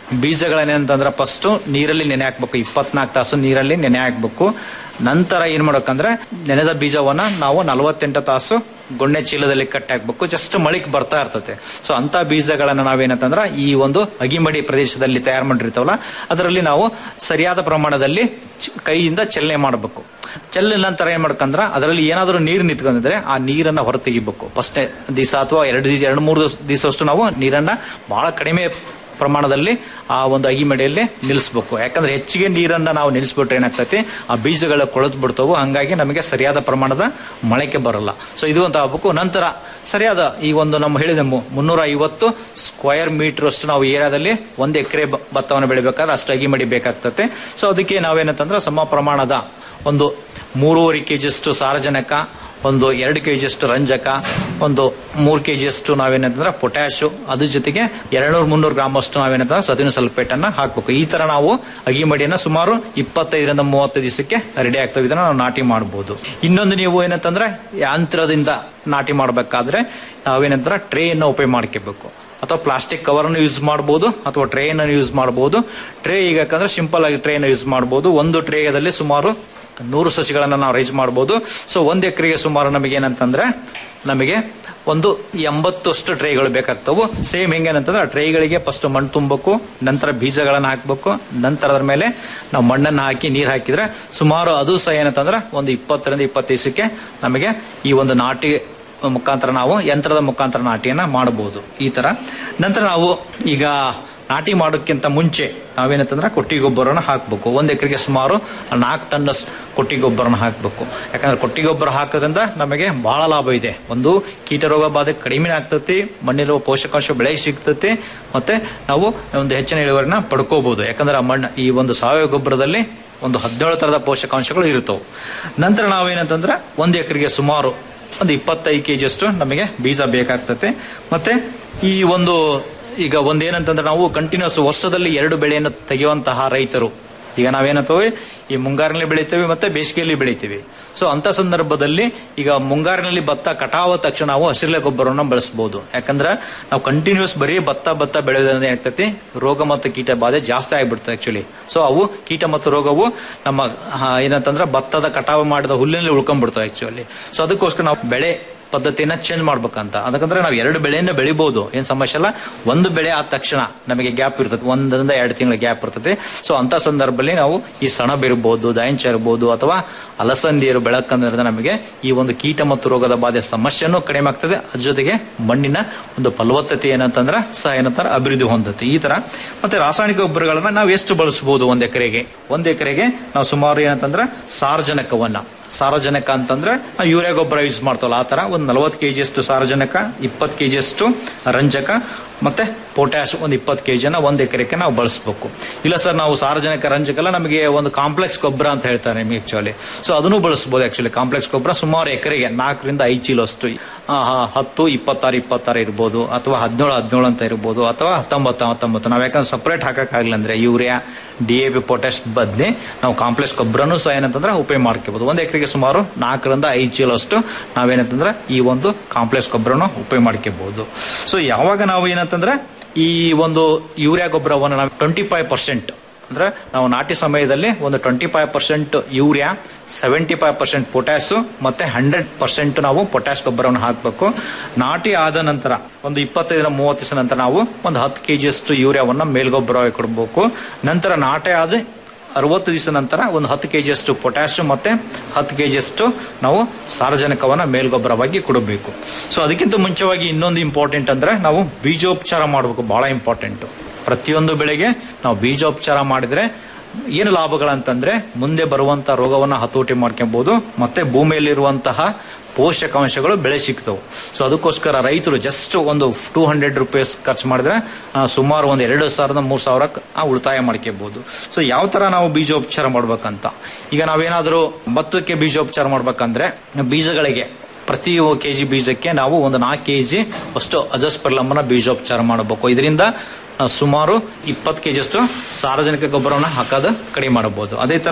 ಬೀಜಗಳನ್ನೇನಂತಂದ್ರೆ ಫಸ್ಟ್ ನೀರಲ್ಲಿ ನೆನೆ ಹಾಕ್ಬೇಕು ಇಪ್ಪತ್ನಾಲ್ಕು ತಾಸು ನೀರಲ್ಲಿ ನೆನೆ ಹಾಕ್ಬೇಕು ನಂತರ ಏನ್ ಮಾಡ್ಬೇಕಂದ್ರೆ ನೆನೆದ ಬೀಜವನ್ನ ನಾವು ನಲವತ್ತೆಂಟು ತಾಸು ಗೊಣ್ಣೆ ಚೀಲದಲ್ಲಿ ಕಟ್ಟಿ ಹಾಕ್ಬೇಕು ಜಸ್ಟ್ ಮಳಿಕ್ ಬರ್ತಾ ಇರ್ತದೆ ಸೊ ಅಂತ ಬೀಜಗಳನ್ನ ನಾವೇನಂತಂದ್ರ ಈ ಒಂದು ಅಗಿಮಡಿ ಪ್ರದೇಶದಲ್ಲಿ ತಯಾರು ಮಾಡಿರ್ತಾವಲ್ಲ ಅದರಲ್ಲಿ ನಾವು ಸರಿಯಾದ ಪ್ರಮಾಣದಲ್ಲಿ ಚ- ಕೈಯಿಂದ ಚಲನೆ ಮಾಡಬೇಕು ಚೆಲ್ಲಿದ ನಂತರ ಏನ್ ಮಾಡ್ಕಂದ್ರ ಅದರಲ್ಲಿ ಏನಾದರೂ ನೀರು ನಿಂತ್ಕೊಂಡಿದ್ರೆ ಆ ನೀರನ್ನ ಹೊರ ತೆಗಿಬೇಕು ಫಸ್ಟ್ ದಿವಸ ಅಥವಾ ಎರಡು ದಿವಸ ಎರಡು ಮೂರು ದಿವಸ ಅಷ್ಟು ನಾವು ನೀರನ್ನ ಬಹಳ ಕಡಿಮೆ ಪ್ರಮಾಣದಲ್ಲಿ ಆ ಒಂದು ಅಗಿಮಡಿಯಲ್ಲಿ ನಿಲ್ಲಿಸ್ಬೇಕು ಯಾಕಂದ್ರೆ ಹೆಚ್ಚಿಗೆ ನೀರನ್ನ ನಾವು ನಿಲ್ಲಿಸ್ಬಿಟ್ರೆ ಏನಾಗ್ತೈತಿ ಆ ಬೀಜಗಳ ಕೊಳೆತು ಬಿಡ್ತಾವು ಹಂಗಾಗಿ ನಮಗೆ ಸರಿಯಾದ ಪ್ರಮಾಣದ ಮೊಳಕೆ ಬರಲ್ಲ ಸೊ ಇದು ಅಂತ ಆಗ್ಬೇಕು ನಂತರ ಸರಿಯಾದ ಈ ಒಂದು ನಮ್ಮ ಹೇಳಿದ ಮು- ಮುನ್ನೂರ ಐವತ್ತು ಸ್ಕ್ವಯರ್ ಮೀಟರ್ ಅಷ್ಟು ನಾವು ಏರಿಯಾದಲ್ಲಿ ಒಂದು ಎಕರೆ ಭತ್ತವನ್ನು ಬೆಳಿಬೇಕಾದ್ರೆ ಅಷ್ಟು ಅಗಿಮಡಿ ಬೇಕಾಗ್ತದೆ ಸೊ ಅದಕ್ಕೆ ನಾವೇನಂತಂದ್ರೆ ಸಮ ಪ್ರಮಾಣದ ಒಂದು ಮೂರುವರೆ ಕೆ ಜಿಯಷ್ಟು ಸಾರಜನಕ ಒಂದು ಎರಡು ಕೆ ಜಿಯಷ್ಟು ರಂಜಕ ಒಂದು ಮೂರು ಕೆ ಜಿಯಷ್ಟು ನಾವೇನಂತಂದ್ರೆ ಪೊಟ್ಯಾಶು ಅದ್ರ ಜೊತೆಗೆ ಎರಡ್ನೂರು ಮುನ್ನೂರು ಗ್ರಾಮ್ ಅಷ್ಟು ನಾವೇನಂತಂದ್ರೆ ಸದಿನ ಸಲ್ಫೇಟ್ ಅನ್ನ ಹಾಕ್ಬೇಕು ಈ ತರ ನಾವು ಅಗಿಮಡಿಯನ್ನ ಸುಮಾರು ಇಪ್ಪತ್ತೈದರಿಂದ ಮೂವತ್ತು ದಿವಸಕ್ಕೆ ರೆಡಿ ಆಗ್ತವೆ ಇದನ್ನ ನಾವು ನಾಟಿ ಮಾಡಬಹುದು ಇನ್ನೊಂದು ನೀವು ಏನಂತಂದ್ರೆ ಯಂತ್ರದಿಂದ ನಾಟಿ ಮಾಡಬೇಕಾದ್ರೆ ನಾವೇನಂತಾರೆ ಟ್ರೇ ಅನ್ನ ಉಪಯೋಗ ಮಾಡ್ಕೋಬೇಕು ಅಥವಾ ಪ್ಲಾಸ್ಟಿಕ್ ಕವರ್ ಅನ್ನು ಯೂಸ್ ಮಾಡಬಹುದು ಅಥವಾ ಟ್ರೇ ಅನ್ನು ಯೂಸ್ ಮಾಡಬಹುದು ಟ್ರೇ ಈಗ ಯಾಕಂದ್ರೆ ಸಿಂಪಲ್ ಆಗಿ ಟ್ರೇ ಯೂಸ್ ಮಾಡಬಹುದು ಒಂದು ಟ್ರೇದಲ್ಲಿ ಸುಮಾರು ನೂರು ಸಸಿಗಳನ್ನ ನಾವು ರೈಸ್ ಮಾಡಬಹುದು ಸೊ ಒಂದ್ ಎಕರೆಗೆ ಸುಮಾರು ನಮಗೆ ಏನಂತಂದ್ರೆ ನಮಗೆ ಒಂದು ಎಂಬತ್ತಷ್ಟು ಟ್ರೇಗಳು ಬೇಕಾಗ್ತವು ಸೇಮ್ ಹೆಂಗೇನಂತಂದ್ರೆ ಆ ಟ್ರೇಗಳಿಗೆ ಫಸ್ಟ್ ಮಣ್ಣು ತುಂಬಬೇಕು ನಂತರ ಬೀಜಗಳನ್ನ ಹಾಕ್ಬೇಕು ನಂತರ ಅದ್ರ ಮೇಲೆ ನಾವು ಮಣ್ಣನ್ನು ಹಾಕಿ ನೀರು ಹಾಕಿದ್ರೆ ಸುಮಾರು ಅದು ಸಹ ಏನಂತಂದ್ರೆ ಒಂದು ಇಪ್ಪತ್ತರಿಂದ ಇಪ್ಪತ್ತೈದಕ್ಕೆ ನಮಗೆ ಈ ಒಂದು ನಾಟಿ ಮುಖಾಂತರ ನಾವು ಯಂತ್ರದ ಮುಖಾಂತರ ನಾಟಿಯನ್ನ ಮಾಡಬಹುದು ಈ ತರ ನಂತರ ನಾವು ಈಗ ನಾಟಿ ಮಾಡೋಕ್ಕಿಂತ ಮುಂಚೆ ನಾವೇನಂತಂದ್ರೆ ಕೊಟ್ಟಿಗೆ ಗೊಬ್ಬರನ ಹಾಕ್ಬೇಕು ಒಂದ್ ಎಕರೆಗೆ ಸುಮಾರು ನಾಲ್ಕು ಟನ್ ಕೊಟ್ಟಿಗೆ ಗೊಬ್ಬರನ ಹಾಕ್ಬೇಕು ಯಾಕಂದ್ರೆ ಕೊಟ್ಟಿಗೆ ಗೊಬ್ಬರ ಹಾಕೋದ್ರಿಂದ ನಮಗೆ ಬಹಳ ಲಾಭ ಇದೆ ಒಂದು ಕೀಟ ರೋಗ ಬಾಧೆ ಕಡಿಮೆ ಆಗ್ತತಿ ಮಣ್ಣಿರುವ ಪೋಷಕಾಂಶ ಬೆಳೆ ಸಿಗ್ತತಿ ಮತ್ತೆ ನಾವು ಒಂದು ಹೆಚ್ಚಿನ ಇಳುವರಿನ ಪಡ್ಕೋಬಹುದು ಯಾಕಂದ್ರೆ ಆ ಮಣ್ಣು ಈ ಒಂದು ಸಾವಯವ ಗೊಬ್ಬರದಲ್ಲಿ ಒಂದು ಹದಿನೇಳು ತರದ ಪೋಷಕಾಂಶಗಳು ಇರುತ್ತವೆ ನಂತರ ನಾವೇನಂತಂದ್ರೆ ಒಂದು ಎಕರೆಗೆ ಸುಮಾರು ಒಂದು ಇಪ್ಪತ್ತೈದು ಕೆ ಅಷ್ಟು ನಮಗೆ ಬೀಜ ಬೇಕಾಗ್ತತೆ ಮತ್ತೆ ಈ ಒಂದು ಈಗ ಒಂದೇನಂತಂದ್ರೆ ನಾವು ಕಂಟಿನ್ಯೂಸ್ ವರ್ಷದಲ್ಲಿ ಎರಡು ಬೆಳೆಯನ್ನು ತೆಗೆಯುವಂತಹ ರೈತರು ಈಗ ನಾವೇನಂತೇವೆ ಈ ಮುಂಗಾರಿನಲ್ಲಿ ಬೆಳಿತೇವೆ ಮತ್ತೆ ಬೇಸಿಗೆಯಲ್ಲಿ ಬೆಳಿತೀವಿ ಸೊ ಅಂತ ಸಂದರ್ಭದಲ್ಲಿ ಈಗ ಮುಂಗಾರಿನಲ್ಲಿ ಭತ್ತ ಕಟಾವ ತಕ್ಷಣ ನಾವು ಹಸಿರೆಲೆ ಗೊಬ್ಬರವನ್ನು ಬಳಸಬಹುದು ಯಾಕಂದ್ರೆ ನಾವು ಕಂಟಿನ್ಯೂಸ್ ಬರೀ ಭತ್ತ ಭತ್ತ ಬೆಳೆಯೋದ್ರಿಂದ ಏನಾಗ್ತೈತಿ ರೋಗ ಮತ್ತು ಕೀಟ ಬಾಧೆ ಜಾಸ್ತಿ ಆಗ್ಬಿಡ್ತದೆ ಆಕ್ಚುಲಿ ಸೊ ಅವು ಕೀಟ ಮತ್ತು ರೋಗವು ನಮ್ಮ ಆ, ಏನಂತಂದ್ರೆ ಭತ್ತದ ಕಟಾವು ಮಾಡಿದ ಹುಲ್ಲಿನಲ್ಲಿ ಉಳ್ಕೊಂಡ್ಬಿಡ್ತಾವೆ ಆಕ್ಚುಲಿ ಸೊ ಅದಕ್ಕೋಸ್ಕರ ನಾವು ಬೆಳೆ ಪದ್ಧತಿಯನ್ನ ಚೇಂಜ್ ಮಾಡ್ಬೇಕಂತ ಅದಕ್ಕಂದ್ರೆ ನಾವು ಎರಡು ಬೆಳೆಯನ್ನ ಬೆಳಿಬಹುದು ಏನ್ ಸಮಸ್ಯೆ ಇಲ್ಲ ಒಂದು ಬೆಳೆ ಆದ ತಕ್ಷಣ ನಮಗೆ ಗ್ಯಾಪ್ ಇರ್ತದೆ ಒಂದರಿಂದ ಎರಡು ತಿಂಗಳ ಗ್ಯಾಪ್ ಇರ್ತದೆ ಸೊ ಅಂತ ಸಂದರ್ಭದಲ್ಲಿ ನಾವು ಈ ಸಣಬ್ ಇರ್ಬೋದು ದಾಯಂಚ ಇರ್ಬೋದು ಅಥವಾ ಅಲಸಂದಿಯರು ಬೆಳಕಂದ್ರಿಂದ ನಮಗೆ ಈ ಒಂದು ಕೀಟ ಮತ್ತು ರೋಗದ ಬಾಧೆ ಸಮಸ್ಯೆನೂ ಕಡಿಮೆ ಆಗ್ತದೆ ಅದ್ರ ಜೊತೆಗೆ ಮಣ್ಣಿನ ಒಂದು ಫಲವತ್ತತೆ ಏನಂತಂದ್ರೆ ಸಹ ಏನಂತಾರೆ ಅಭಿವೃದ್ಧಿ ಹೊಂದುತ್ತೆ ಈ ತರ ಮತ್ತೆ ರಾಸಾಯನಿಕ ಗೊಬ್ಬರಗಳನ್ನ ನಾವು ಎಷ್ಟು ಬಳಸಬಹುದು ಒಂದ್ ಎಕರೆಗೆ ಒಂದ್ ಎಕರೆಗೆ ನಾವು ಸುಮಾರು ಏನಂತಂದ್ರೆ ಸಾರಜನಕವನ್ನ ಸಾರಜನಕ ಅಂತಂದ್ರೆ ನಾವು ಯೂರಿಯಾ ಗೊಬ್ಬರ ಯೂಸ್ ಮಾಡ್ತವಲ್ಲ ಆ ತರ ಒಂದು ನಲವತ್ತು ಕೆಜಿ ಅಷ್ಟು ಸಾರಜನಕ ಇಪ್ಪತ್ತು ಕೆಜಿ ಅಷ್ಟು ರಂಜಕ ಮತ್ತೆ ಪೊಟ್ಯಾಶ್ ಒಂದು ಇಪ್ಪತ್ತು ಕೆಜಿ ಅನ್ನ ಒಂದ್ ಎಕರೆಗೆ ನಾವು ಬಳಸಬೇಕು ಇಲ್ಲ ಸರ್ ನಾವು ಸಾರಜನಕ ರಂಜಕ ಎಲ್ಲ ನಮಗೆ ಒಂದು ಕಾಂಪ್ಲೆಕ್ಸ್ ಗೊಬ್ಬರ ಅಂತ ಹೇಳ್ತಾರೆ ನಿಮಗೆ ಆಕ್ಚುಲಿ ಸೊ ಅದನ್ನು ಬಳಸಬಹುದು ಆಕ್ಚುಲಿ ಕಾಂಪ್ಲೆಕ್ಸ್ ಗೊಬ್ಬರ ಸುಮಾರು ಎಕರೆಗೆ ನಾಲ್ಕರಿಂದ ಐದು ಚೀಲ ಅಷ್ಟು ಆ, ಆ, ಹತ್ತು ಇಪ್ಪತ್ತಾರು ಇಪ್ಪತ್ತಾರು ಇರ್ಬೋದು ಅಥವಾ ಹದಿನೇಳು ಹದಿನೇಳು ಅಂತ ಇರ್ಬೋದು ಅಥವಾ ಹತ್ತೊಂಬತ್ತು ಹತ್ತೊಂಬತ್ತು ನಾವು ಯಾಕಂದ್ರೆ ಸಪರೇಟ್ ಹಾಕಕ್ಕಾಗಿಲ್ಲ ಅಂದ್ರೆ urea D A P potash ಬದಲಿ ನಾವು ಕಾಂಪ್ಲೆಕ್ಸ್ ಗೊಬ್ಬರನು ಸಹ ಏನಂತಂದ್ರೆ ಉಪಯೋಗ ಮಾಡ್ಕೋಬಹುದು ಒಂದ್ ಎಕರೆಗೆ ಸುಮಾರು ನಾಲ್ಕರಿಂದ ಐದು ಚೀಲ ಅಷ್ಟು ನಾವೇನಂತಂದ್ರೆ ಈ ಒಂದು ಕಾಂಪ್ಲೆಕ್ಸ್ ಗೊಬ್ಬರನ ಉಪಯೋಗ ಮಾಡ್ಕೋಬಹುದು ಸೊ ಯಾವಾಗ ನಾವು ಏನಂತಂದ್ರೆ ಈ ಒಂದು ಯೂರಿಯಾ ಗೊಬ್ಬರವನ್ನು ನಾವು ಟ್ವೆಂಟಿ ಫೈವ್ ಪರ್ಸೆಂಟ್ ಅಂದ್ರೆ ನಾವು ನಾಟಿ ಸಮಯದಲ್ಲಿ ಒಂದು twenty five percent urea seventy five percent potash ಮತ್ತೆ ಹಂಡ್ರೆಡ್ ಪರ್ಸೆಂಟ್ ನಾವು ಪೊಟ್ಯಾಶ್ ಗೊಬ್ಬರವನ್ನು ಹಾಕಬೇಕು ನಾಟಿ ಆದ ನಂತರ ಒಂದು ಇಪ್ಪತ್ತೈದರ ಮೂವತ್ತು ದಿವಸ ನಂತರ ನಾವು ಒಂದು ಹತ್ತು ಕೆಜಿ ಅಷ್ಟು ಯೂರಿಯಾವನ್ನ ಮೇಲ್ಗೊಬ್ಬರವಾಗಿ ಕೊಡಬೇಕು ನಂತರ ನಾಟಿ ಆದ ಅರವತ್ತು ದಿವಸ ನಂತರ ಒಂದು ಹತ್ತು ಕೆಜಿ ಅಷ್ಟು ಪೊಟ್ಯಾಶ್ ಮತ್ತೆ ಹತ್ತು ಕೆಜಿ ಅಷ್ಟು ನಾವು ಸಾರಜನಕವನ್ನ ಮೇಲ್ಗೊಬ್ಬರವಾಗಿ ಕೊಡಬೇಕು ಸೊ ಅದಕ್ಕಿಂತ ಮುಂಚೆವಾಗಿ ಇನ್ನೊಂದು ಇಂಪಾರ್ಟೆಂಟ್ ಅಂದ್ರೆ ನಾವು ಬೀಜೋಪಚಾರ ಮಾಡಬೇಕು ಬಹಳ ಇಂಪಾರ್ಟೆಂಟ್ ಪ್ರತಿಯೊಂದು ಬೆಳೆಗೆ ನಾವು ಬೀಜೋಪಚಾರ ಮಾಡಿದ್ರೆ ಏನು ಲಾಭಗಳಂತಂದ್ರೆ ಮುಂದೆ ಬರುವಂತಹ ರೋಗವನ್ನ ಹತೋಟಿ ಮಾಡ್ಕೊಬಹುದು ಮತ್ತೆ ಭೂಮಿಯಲ್ಲಿರುವಂತಹ ಪೋಷಕಾಂಶಗಳು ಬೆಳೆ ಸಿಗ್ತವೆ ಸೊ ಅದಕ್ಕೋಸ್ಕರ ರೈತರು ಜಸ್ಟ್ ಒಂದು ಟೂ ಹಂಡ್ರೆಡ್ ರುಪೀಸ್ ಖರ್ಚು ಮಾಡಿದ್ರೆ ಆ, ಸುಮಾರು ಒಂದು ಎರಡು ಸಾವಿರದ ಮೂರು ಸಾವಿರ ಉಳಿತಾಯ ಮಾಡ್ಕೋಬಹುದು ಸೊ ಯಾವ ತರ ನಾವು ಬೀಜೋಪಚಾರ ಮಾಡ್ಬೇಕಂತ ಈಗ ನಾವೇನಾದ್ರೂ ಭತ್ತಕ್ಕೆ ಬೀಜೋಪಚಾರ ಮಾಡ್ಬೇಕಂದ್ರೆ ಬೀಜಗಳಿಗೆ ಪ್ರತಿ ಕೆಜಿ ಬೀಜಕ್ಕೆ ನಾವು ಒಂದು ನಾಲ್ಕು ಕೆಜಿ ಅಷ್ಟು ಅಜಸ್ಪರ್ಲಮ್ಮನ ಬೀಜೋಪಚಾರ ಮಾಡಬೇಕು ಇದರಿಂದ ಆ, ಸುಮಾರು ಇಪ್ಪತ್ತು ಕೆಜಿ ಅಷ್ಟು ಸಾರ್ವಜನಿಕ ಗೊಬ್ಬರವನ್ನು ಹಾಕೋದು ಕಡಿಮೆ ಮಾಡಬಹುದು ಅದೇ ತರ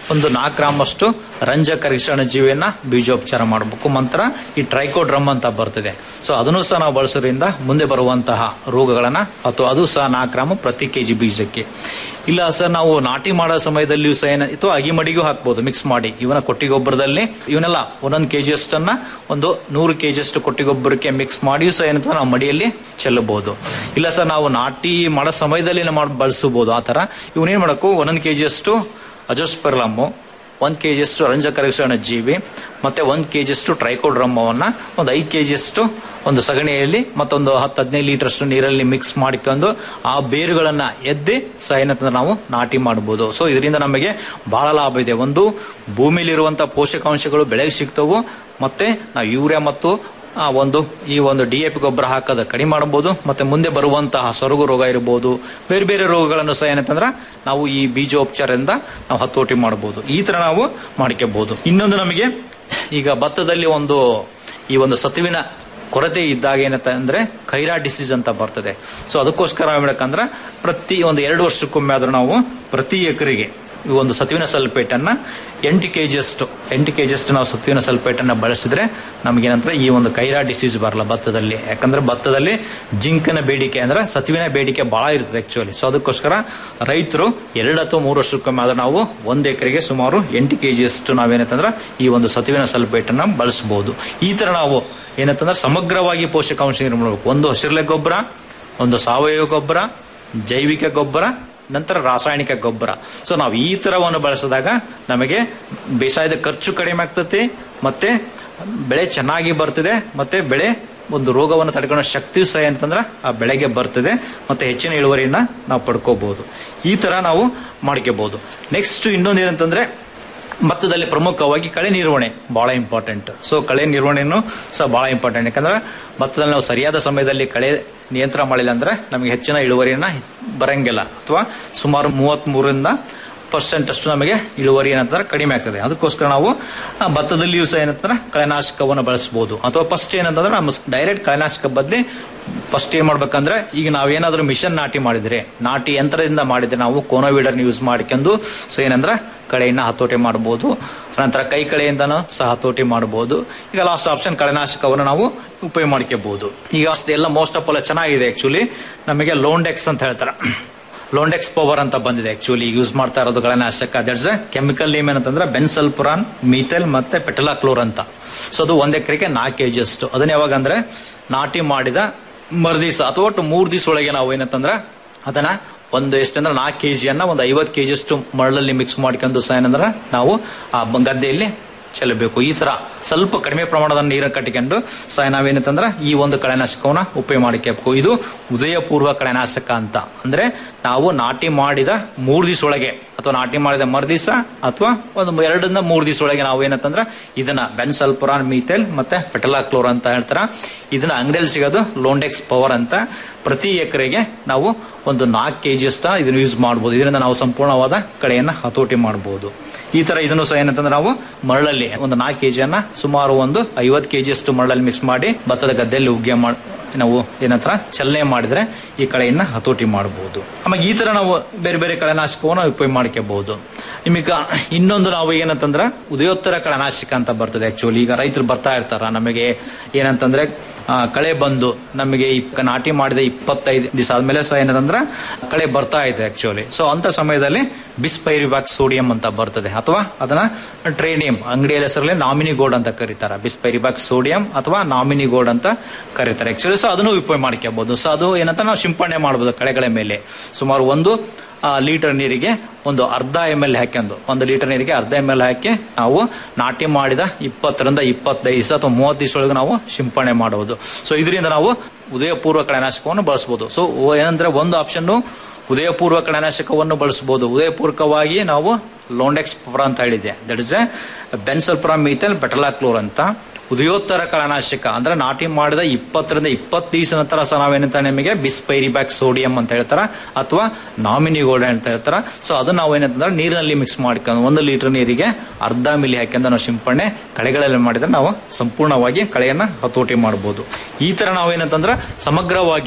ಒಂದು ನಾಲ್ಕು ಗ್ರಾಮ್ ಅಷ್ಟು ರಂಜಕ ರಿಷಣ ಜೀವಿಯನ್ನ ಬೀಜೋಪಚಾರ ಮಾಡಬೇಕು ನಂತರ ಈ ಟ್ರೈಕೋಡ್ರಮ್ ಅಂತ ಬರ್ತದೆ ಸೊ ಅದನ್ನು ಸಹ ನಾವು ಬಳಸೋದ್ರಿಂದ ಮುಂದೆ ಬರುವಂತಹ ರೋಗಗಳನ್ನ ಅಥವಾ ಅದು ಸಹ ನಾಲ್ಕು ಗ್ರಾಮ್ ಪ್ರತಿ ಕೆಜಿ ಬೀಜಕ್ಕೆ ಇಲ್ಲ ಸರ್ ನಾವು ನಾಟಿ ಮಾಡೋ ಸಮಯದಲ್ಲಿಯೂ ಸಹ ಏನ ಅಥವಾ ಅಗಿಮಡಿಗೂ ಹಾಕ್ಬೋದು ಮಿಕ್ಸ್ ಮಾಡಿ ಇವನ ಕೊಟ್ಟಿ ಗೊಬ್ಬರದಲ್ಲಿ ಇವನ್ನೆಲ್ಲ ಒಂದೊಂದು ಕೆಜಿ ಅಷ್ಟನ್ನ ಒಂದು ನೂರು ಕೆಜಿ ಅಷ್ಟು ಕೊಟ್ಟಿ ಗೊಬ್ಬರಕ್ಕೆ ಮಿಕ್ಸ್ ಮಾಡಿಯೂ ಸಹ ಏನಂತ ನಾವು ಮಡಿಯಲ್ಲಿ ಚೆಲ್ಲಬಹುದು ಇಲ್ಲ ಸರ್ ನಾವು ನಾಟಿ ಮಾಡೋ ಸಮಯದಲ್ಲಿ ಮಾಡಿ ಬಳಸಬಹುದು ಆ ತರ ಇವನೇನ್ ಮಾಡಬೇಕು ಒಂದೊಂದು ಕೆಜಿ ಅಷ್ಟು ಅಜೋಸ್ಪೆರ್ಲಮ್ಮು ಒಂದ್ ಕೆಜಿ ಅಷ್ಟು ರಂಜಕರಗಿಸೋಣ ಜೀವಿ ಮತ್ತೆ ಒಂದ್ ಕೆಜಿ ಅಷ್ಟು ಟ್ರೈಕೋಡ್ರಮ್ಮವನ್ನ ಒಂದು ಐದು ಕೆಜಿ ಅಷ್ಟು ಒಂದು ಸಗಣಿಯಲ್ಲಿ ಮತ್ತೊಂದು ಹತ್ತು ಹದಿನೈದು ಲೀಟರ್ ಅಷ್ಟು ನೀರಲ್ಲಿ ಮಿಕ್ಸ್ ಮಾಡಿಕೊಂಡು ಆ ಬೇರುಗಳನ್ನ ಎದ್ದಿ ಸಹ ಏನಂತಂದ್ರೆ ನಾವು ನಾಟಿ ಮಾಡಬಹುದು ಸೊ ಇದರಿಂದ ನಮಗೆ ಬಹಳ ಲಾಭ ಇದೆ ಒಂದು ಭೂಮಿಲಿರುವಂತಹ ಪೋಷಕಾಂಶಗಳು ಬೆಳೆಗೆ ಸಿಗ್ತವು ಮತ್ತೆ ನಾವು ಯೂರಿಯಾ ಮತ್ತು ಆ ಒಂದು ಈ ಒಂದು ಡಿ ಎ ಪಿ ಗೊಬ್ಬರ ಹಾಕೋದ ಕಡಿಮೆ ಮಾಡಬಹುದು ಮತ್ತೆ ಮುಂದೆ ಬರುವಂತಹ ಸೊರಗು ರೋಗ ಇರಬಹುದು ಬೇರೆ ಬೇರೆ ರೋಗಗಳನ್ನು ಸಹ ಏನಂತಂದ್ರೆ ನಾವು ಈ ಬೀಜೋಪಚಾರದಿಂದ ನಾವು ಹತೋಟಿ ಮಾಡಬಹುದು ಈ ತರ ನಾವು ಮಾಡ್ಕೋಬಹುದು ಇನ್ನೊಂದು ನಮಗೆ ಈಗ ಭತ್ತದಲ್ಲಿ ಒಂದು ಈ ಒಂದು ಸತುವಿನ ಕೊರತೆ ಇದ್ದಾಗ ಏನಂತ ಅಂದ್ರೆ ಖೈರಾ ಡಿಸೀಸ್ ಅಂತ ಬರ್ತದೆ ಸೊ ಅದಕ್ಕೋಸ್ಕರ ಹೇಳ್ಬೇಕಂದ್ರೆ ಪ್ರತಿ ಒಂದು ಎರಡು ವರ್ಷಕ್ಕೊಮ್ಮೆ ಆದ್ರೂ ನಾವು ಪ್ರತಿ ಎಕರೆಗೆ ಈ ಒಂದು ಸತುವಿನ ಸಲ್ಫೇಟ್ ಅನ್ನ ಎಂಟು ಕೆಜಿ ಅಷ್ಟು ಎಂಟು ಕೆಜಿ ಅಷ್ಟು ನಾವು ಸತುವಿನ ಸಲ್ಫೇಟ್ ಅನ್ನ ಬಳಸಿದ್ರೆ ನಮಗೇನಂದ್ರೆ ಈ ಒಂದು ಕೈರಾ ಡಿಸೀಸ್ ಬರಲ್ಲ ಭತ್ತದಲ್ಲಿ ಯಾಕಂದ್ರೆ ಭತ್ತದಲ್ಲಿ ಜಿಂಕನ ಬೇಡಿಕೆ ಅಂದ್ರೆ ಸತುವಿನ ಬೇಡಿಕೆ ಬಹಳ ಇರ್ತದೆ ಆಕ್ಚುಲಿ ಸೊ ಅದಕ್ಕೋಸ್ಕರ ರೈತರು ಎರಡು ಅಥವಾ ಮೂರು ವರ್ಷಕ್ಕೊಮ್ಮೆ ಆದ್ರೆ ನಾವು ಒಂದು ಎಕರೆಗೆ ಸುಮಾರು ಎಂಟು ಕೆಜಿ ಅಷ್ಟು ನಾವೇನಂತಂದ್ರೆ ಈ ಒಂದು ಸತುವಿನ ಸಲ್ಫೇಟ್ ಅನ್ನ ಬಳಸಬಹುದು ಈ ತರ ನಾವು ಏನಂತಂದ್ರೆ ಸಮಗ್ರವಾಗಿ ಪೋಷಕಾಂಶ ನಿರ್ಮಾಣ ಮಾಡಬೇಕು ಒಂದು ಹಸಿರಲೆ ಗೊಬ್ಬರ ಒಂದು ಸಾವಯವ ಗೊಬ್ಬರ ಜೈವಿಕ ಗೊಬ್ಬರ ನಂತರ ರಾಸಾಯನಿಕ ಗೊಬ್ಬರ ಸೊ ನಾವು ಈ ತರವನ್ನು ಬಳಸಿದಾಗ ನಮಗೆ ಬೇಸಾಯದ ಖರ್ಚು ಕಡಿಮೆ ಆಗ್ತದೆ ಮತ್ತೆ ಬೆಳೆ ಚೆನ್ನಾಗಿ ಬರ್ತದೆ ಮತ್ತೆ ಬೆಳೆ ಒಂದು ರೋಗವನ್ನು ತಡೆಕೊಳ್ಳೋ ಶಕ್ತಿಯು ಸಹ ಅಂತಂದ್ರೆ ಆ ಬೆಳೆಗೆ ಬರ್ತದೆ ಮತ್ತೆ ಹೆಚ್ಚಿನ ಇಳುವರಿಯನ್ನ ನಾವು ಪಡ್ಕೋಬಹುದು ಈ ತರ ನಾವು ಮಾಡ್ಕೋಬಹುದು ನೆಕ್ಸ್ಟ್ ಇನ್ನೊಂದು ಏನಂತಂದ್ರೆ ಭತ್ತದಲ್ಲಿ ಪ್ರಮುಖವಾಗಿ ಕಳೆ ನಿರ್ವಹಣೆ ಬಹಳ ಇಂಪಾರ್ಟೆಂಟ್ ಸೊ ಕಳೆ ನಿರ್ವಹಣೆಯನ್ನು ಸಹ ಬಹಳ ಇಂಪಾರ್ಟೆಂಟ್ ಯಾಕಂದ್ರೆ ಭತ್ತದಲ್ಲಿ ನಾವು ಸರಿಯಾದ ಸಮಯದಲ್ಲಿ ಕಳೆ ನಿಯಂತ್ರಣ ಮಾಡಿಲ್ಲ ಅಂದ್ರೆ ನಮಗೆ ಹೆಚ್ಚಿನ ಇಳುವರಿಯನ್ನ ಬರಂಗಿಲ್ಲ ಅಥವಾ ಸುಮಾರು ಮೂವತ್ತ್ ಮೂರರಿಂದ ಪರ್ಸೆಂಟ್ ಅಷ್ಟು ನಮಗೆ ಇಳುವರಿ ಏನಂತಾರೆ ಕಡಿಮೆ ಆಗ್ತದೆ ಅದಕ್ಕೋಸ್ಕರ ನಾವು ಆ ಭತ್ತದಲ್ಲಿಯೂ ಸಹ ಏನಂತಾರೆ ಕಳೆನಾಶಕವನ್ನು ಬಳಸಬಹುದು ಅಥವಾ ಫಸ್ಟ್ ಏನಂತಂದ್ರೆ ನಮ್ಮ ಡೈರೆಕ್ಟ್ ಕಳೆನಾಶಕ ಬದಲಿ ಫಸ್ಟ್ ಏನ್ ಮಾಡ್ಬೇಕಂದ್ರೆ ಈಗ ನಾವೇನಾದ್ರೂ ಮಿಷನ್ ನಾಟಿ ಮಾಡಿದ್ರೆ ನಾಟಿ ಯಂತ್ರದಿಂದ ಮಾಡಿದ್ರೆ ನಾವು ಕೋನೋವೀಡರ್ನ ಯೂಸ್ ಮಾಡ್ಕೊಂಡು ಸೊ ಏನಂದ್ರೆ ಕಳೆಯನ್ನ ಹತೋಟಿ ಮಾಡಬಹುದು ನಂತರ ಕೈ ಕಳೆಯಿಂದನೂ ಸಹ ಹತೋಟಿ ಮಾಡಬಹುದು ಈಗ ಲಾಸ್ಟ್ ಆಪ್ಷನ್ ಕಳೆನಾಶಕವನ್ನು ನಾವು ಉಪಯೋಗ ಮಾಡ್ಕೋಬಹುದು ಈಗ ಅಷ್ಟೇ ಎಲ್ಲ ಮೋಸ್ಟ್ ಆಫ್ ಆಲ್ ಚೆನ್ನಾಗಿದೆ ಆಕ್ಚುಲಿ ನಮಗೆ ಲೋಂಡೆಕ್ಸ್ ಅಂತ ಹೇಳ್ತಾರೆ ಲೋಂಡೆಕ್ಸ್ ಪವರ್ ಅಂತ ಬಂದಿದೆ ಆಕ್ಚುಲಿ ಯೂಸ್ ಮಾಡ್ತಾ ಇರೋದು ಕಳೆನಾಶಕ ದಟ್ಸ್ ಎ ಕೆಮಿಕಲ್ ನೇಮ್ ಏನಂತಂದ್ರೆ ಬೆನ್ಸಲ್ಪುರಾನ್ ಮೀಥೆಲ್ ಮತ್ತೆ ಪೆಟಲಾಕ್ಲೋರ್ ಅಂತ ಸೊ ಅದು ಒಂದ್ ಎಕರೆಗೆ ನಾಲ್ಕು ಕೆಜಿ ಅಷ್ಟು ಅದನ್ನ ಯಾವಾಗ ಅಂದ್ರೆ ನಾಟಿ ಮಾಡಿದ ಮರುದಿವಸ ಅಥವಾ ಒಟ್ಟು ಮೂರ್ ದಿವಸ ಒಳಗೆ ನಾವು ಏನಂತಂದ್ರೆ ಅದನ್ನ ಒಂದು ಎಷ್ಟಂದ್ರೆ ನಾಲ್ಕು ಕೆಜಿಯನ್ನ ಒಂದು ಐವತ್ತು ಕೆಜಿ ಅಷ್ಟು ಮರಳಲ್ಲಿ ಮಿಕ್ಸ್ ಮಾಡ್ಕೊಂಡು ಸಹ ಏನಂದ್ರೆ ನಾವು ಆ ಬ- ಗದ್ದೆಯಲ್ಲಿ ಚೆಲ್ಲಬೇಕು ಈ ತರ ಸ್ವಲ್ಪ ಕಡಿಮೆ ಪ್ರಮಾಣದ ನೀರನ್ನು ಕಟ್ಟಿಕೊಂಡು ಸಹ ನಾವೇನಂತಂದ್ರೆ ಈ ಒಂದು ಕಳೆನಾಶಕವನ್ನ ಉಪಯೋಗ ಮಾಡಿಕಬೇಕು ಇದು ಉದಯಪೂರ್ವ ಕಳೆನಾಶಕ ಅಂತ ಅಂದ್ರೆ ನಾವು ನಾಟಿ ಮಾಡಿದ ಮೂರ್ ದಿವಸ ಒಳಗೆ ಅಥವಾ ನಾಟಿ ಮಾಡಿದ ಮರುದಿವಸ ಅಥವಾ ಒಂದು ಎರಡರಿಂದ ಮೂರ್ ದಿವಸ ಒಳಗೆ ನಾವು ಏನಂತಂದ್ರೆ ಇದನ್ನ ಬೆನ್ಸಲ್ಪುರಾನ್ ಮೀಥೆಲ್ ಮತ್ತೆ ಪೆಟಲಾಕ್ಲೋರ್ ಅಂತ ಹೇಳ್ತಾರ ಇದನ್ನ ಅಂಗಡಿಯಲ್ಲಿ ಸಿಗೋದು ಲೋಂಡೆಕ್ಸ್ ಪವರ್ ಅಂತ ಪ್ರತಿ ಎಕರೆಗೆ ನಾವು ಒಂದು ನಾಲ್ಕು ಕೆಜಿ ಅಷ್ಟ ಇದನ್ನು ಯೂಸ್ ಮಾಡಬಹುದು ಇದರಿಂದ ನಾವು ಸಂಪೂರ್ಣವಾದ ಕಳೆಯನ್ನ ಹತೋಟಿ ಮಾಡಬಹುದು ಈ ತರ ಇದನ್ನು ಸಹ ಏನಂತಂದ್ರೆ ನಾವು ಮರಳಲ್ಲಿ ಒಂದು ನಾಲ್ಕು ಕೆಜಿಯನ್ನ ಸುಮಾರು ಒಂದು ಐವತ್ತು ಕೆಜಿ ಅಷ್ಟು ಮರಳಲ್ಲಿ ಮಿಕ್ಸ್ ಮಾಡಿ ಭತ್ತದ ಗದ್ದೆಯಲ್ಲಿ ಉಗ್ಗೆ ಮಾಡಿ ನಾವು ಏನಂತರ ಚಲನೆ ಮಾಡಿದ್ರೆ ಈ ಕಳೆಯನ್ನ ಹತೋಟಿ ಮಾಡಬಹುದು ಆಮೇಲೆ ಈ ತರ ನಾವು ಬೇರೆ ಬೇರೆ ಕಳೆನಾಶಕವನ್ನು ಉಪಯೋಗ ಮಾಡ್ಕೋಬಹುದು ನಿಮಗೆ ಇನ್ನೊಂದು ನಾವು ಏನಂತಂದ್ರೆ ಉದಯೋತ್ತರ ಕಳೆನಾಶಕ ಅಂತ ಬರ್ತದೆ ಆಕ್ಚುಲಿ ಈಗ ರೈತರು ಬರ್ತಾ ಇರ್ತಾರ ನಮಗೆ ಏನಂತಂದ್ರೆ ಆ, ಕಳೆ ಬಂದು ನಮಗೆ ಈ ನಾಟಿ ಮಾಡಿದ ಇಪ್ಪತ್ತೈದು ದಿವಸ ಆದ್ಮೇಲೆ ಸಹ ಏನಂತಂದ್ರೆ ಕಳೆ ಬರ್ತಾ ಇದೆ ಆಕ್ಚುಲಿ ಸೊ ಅಂತ ಸಮಯದಲ್ಲಿ ಬಿಸ್ಪೈರಿಬ್ಯಾಕ್ ಸೋಡಿಯಂ ಅಂತ ಬರ್ತದೆ ಅಥವಾ ಅದನ್ನ ಟ್ರೇನಿಯಂ ಅಂಗಡಿಯ ಹೆಸರಲ್ಲಿ ನಾಮಿನಿ ಗೋಲ್ಡ್ ಅಂತ ಕರೀತಾರೆ ಬಿಸ್ಪೈರಿಬ್ಯಾಕ್ ಸೋಡಿಯಂ ಅಥವಾ ನಾಮಿನಿ ಗೋಲ್ಡ್ ಅಂತ ಕರೀತಾರೆ ಆಕ್ಚುಲಿ ಸೊ ಅದನ್ನು ಉಪಯೋಗ ಮಾಡ್ಕೋಬಹುದು ಸೊ ಅದು ಏನಂತ ನಾವು ಸಿಂಪಡಣೆ ಮಾಡಬಹುದು ಕಳೆಗಳ ಮೇಲೆ ಸುಮಾರು ಒಂದು ಆ, ಲೀಟರ್ ನೀರಿಗೆ ಒಂದು ಅರ್ಧ ಎಮ್ ಎಲ್ ಹಾಕ್ಯಂದು ಒಂದು ಲೀಟರ್ ನೀರಿಗೆ ಅರ್ಧ ಎಮ್ ಎಲ್ ಹಾಕಿ ನಾವು ನಾಟಿ ಮಾಡಿದ ಇಪ್ಪತ್ತರಿಂದ ಇಪ್ಪತ್ತೈದು ದಿವಸ ಅಥವಾ ಮೂವತ್ತು ದಿವಸ ಒಳಗೆ ನಾವು ಸಿಂಪಡಣೆ ಮಾಡಬಹುದು ಸೊ ಇದರಿಂದ ನಾವು ಉದಯಪೂರ್ವ ಕಳೆನಾಶಕವನ್ನು ಬಳಸಬಹುದು ಸೊ ಏನಂದ್ರೆ ಒಂದು ಆಪ್ಷನ್ ಉದಯಪೂರ್ವ ಕಳೆನಾಶಕವನ್ನು ಬಳಸಬಹುದು ಉದಯಪೂರ್ವಕವಾಗಿ ನಾವು ಲೋಂಡೆಕ್ಸ್ ಪವರ್ ಅಂತ ಹೇಳಿದೆ ದಟ್ ಇಸ್ ಬೆನ್ಸಲ್ಪುರ ಮೀಥೆಲ್ ಬೆಟಲಾಕ್ಲೋರ್ ಅಂತ ಉದಯೋತ್ತರ ಕಳೆನಾಶಕ ಅಂದ್ರೆ ನಾಟಿ ಮಾಡಿದ ಇಪ್ಪತ್ತರಿಂದ ಇಪ್ಪತ್ತು ದಿವಸ ನಂತರ ಸಹ ನಾವೇನಂತ ನಿಮಗೆ ಬಿಸ್ಪೈರಿಬ್ಯಾಕ್ ಸೋಡಿಯಂ ಅಂತ ಹೇಳ್ತಾರ ಅಥವಾ ನಾಮಿನಿ ಗೋಲ್ಡ್ ಅಂತ ಹೇಳ್ತಾರ ಸೊ ಅದು ನಾವು ಏನಂತಂದ್ರೆ ನೀರಿನಲ್ಲಿ ಮಿಕ್ಸ್ ಮಾಡ್ಕೊಂಡು ಒಂದು ಲೀಟರ್ ನೀರಿಗೆ ಅರ್ಧ ಮಿಲಿ ಹಾಕೊಂಡು ನಾವು ಸಿಂಪಡಣೆ ಕಳೆಗಳಲ್ಲಿ ಮಾಡಿದ್ರೆ ನಾವು ಸಂಪೂರ್ಣವಾಗಿ ಕಳೆಯನ್ನ ಹತೋಟಿ ಮಾಡಬಹುದು ಈ ತರ ನಾವೇನಂತಂದ್ರೆ ಸಮಗ್ರವಾಗಿ